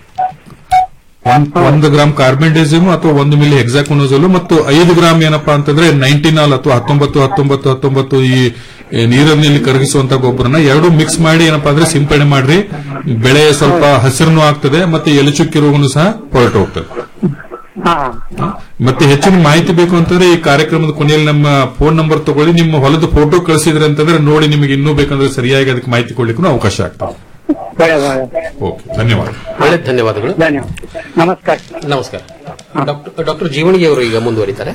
ಒಂದು ಗ್ರಾಮ್ ಕಾರ್ಬೆಂಡೇಸಿಮ್ ಅಥವಾ ಒಂದು ಮಿಲಿ ಹೆಕ್ಸಾಕೊನೋಸೋಲ್ ಮತ್ತು ಐದು ಗ್ರಾಮ್ ಏನಪ್ಪಾ ಅಂತಂದ್ರೆ ನೈನ್ಟಿನಾಲ್ ಅಥವಾ ಹತ್ತೊಂಬತ್ತು ಹತ್ತೊಂಬತ್ತು ಹತ್ತೊಂಬತ್ತು ಈ ಈ ನೀರಿನಲ್ಲಿ ಕರಗಿಸುವಂತ ಗೊಬ್ಬರನ ಎರಡು ಮಿಕ್ಸ್ ಮಾಡಿ ಏನಪ್ಪಾ ಅಂದ್ರೆ ಸಿಂಪಡಣೆ ಮಾಡ್ರಿ ಬೆಳೆ ಸ್ವಲ್ಪ ಹಸಿರುನು ಆಗ್ತದೆ ಮತ್ತೆ ಎಲೆಚುಕ್ಕಿ ರೋಗನು ಸಹ ಹೊರಟು ಹೋಗ್ತದೆ ಮತ್ತೆ ಹೆಚ್ಚಿನ ಮಾಹಿತಿ ಬೇಕು ಅಂತಂದ್ರೆ ಈ ಕಾರ್ಯಕ್ರಮದ ಕೊನೆಯಲ್ಲಿ ನಮ್ಮ ಫೋನ್ ನಂಬರ್ ತಗೊಳ್ಳಿ ನಿಮ್ಮ ಹೊಲದ ಫೋಟೋ ಕಳಿಸಿದ್ರೆ ಅಂತಂದ್ರೆ ನೋಡಿ ನಿಮಗೆ ಇನ್ನೂ ಬೇಕಂದ್ರೆ ಸರಿಯಾಗಿ ಅದಕ್ಕೆ ಮಾಹಿತಿ ಕೊಡ್ಲಿಕ್ಕೂ ಅವಕಾಶ ಆಗ್ತದೆ ಓಕೆ ಧನ್ಯವಾದ ಒಳ್ಳೆ ಧನ್ಯವಾದಗಳು ನಮಸ್ಕಾರ ನಮಸ್ಕಾರ ಡಾಕ್ಟರ್ ಡಾಕ್ಟರ್ ಜೀವಣಿಗೆ ಅವರು ಈಗ ಮುಂದುವರಿತಾರೆ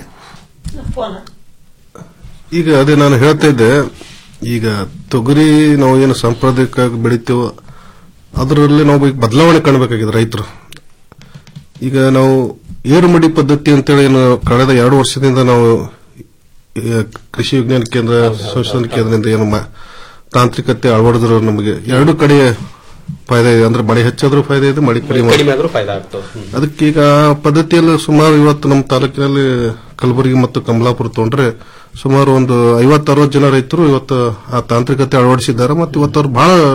ಈಗ ಅದೇ ನಾನು ಹೇಳ್ತಾ ಇದ್ದೆ ಈಗ ತೊಗರಿ ನಾವು ಏನು ಸಾಂಪ್ರದಾಯಿಕವಾಗಿ ಬೆಳಿತೇವೋ ಅದರಲ್ಲಿ ನಾವು ಈಗ ಬದಲಾವಣೆ ಕಾಣಬೇಕಾಗಿದೆ ರೈತರು ಈಗ ನಾವು ಏರು ಮಡಿ ಪದ್ಧತಿ ಅಂತೇಳಿ ಏನು ಕಳೆದ ಎರಡು ವರ್ಷದಿಂದ ನಾವು ಈ ಕೃಷಿ ವಿಜ್ಞಾನ ಕೇಂದ್ರ ಸಂಶೋಧನಾ ಕೇಂದ್ರದಿಂದ ಏನು ಮಾ- ತಾಂತ್ರಿಕತೆ ಅಳವಡಿದ್ರು ನಮಗೆ ಎರಡು ಕಡೆ ಫಾಯ್ದೆ ಇದೆ ಅಂದ್ರೆ ಮಳೆ ಹೆಚ್ಚಾದ್ರೂ ಫಾಯ್ದೆ ಇದೆ ಮಳೆ ಕಡಿಮೆ ಕಡಿಮೆ ಆದ್ರೂ ಫಾಯ್ದಾ ಆಗ್ತದೆ ಹ್ಮ್. ಅದಕ್ಕೆ ಈಗ ಆ ಪದ್ಧತಿಯಲ್ಲಿ ಸುಮಾರು ಇವತ್ತು ನಮ್ಮ ತಾಲೂಕಿನಲ್ಲಿ ಕಲಬುರಗಿ ಮತ್ತು ಕಮಲಾಪುರ ತಗೊಂಡ್ರೆ ಸುಮಾರು ಒಂದು ಐವತ್ತು ಅರವತ್ತು ಜನ ರೈತರು ಇವತ್ತು ಆ ತಾಂತ್ರಿಕತೆ ಅಳವಡಿಸಿದ್ದಾರೆ ಮತ್ತು ಇವತ್ತು ಅವ್ರು ಬಹಳ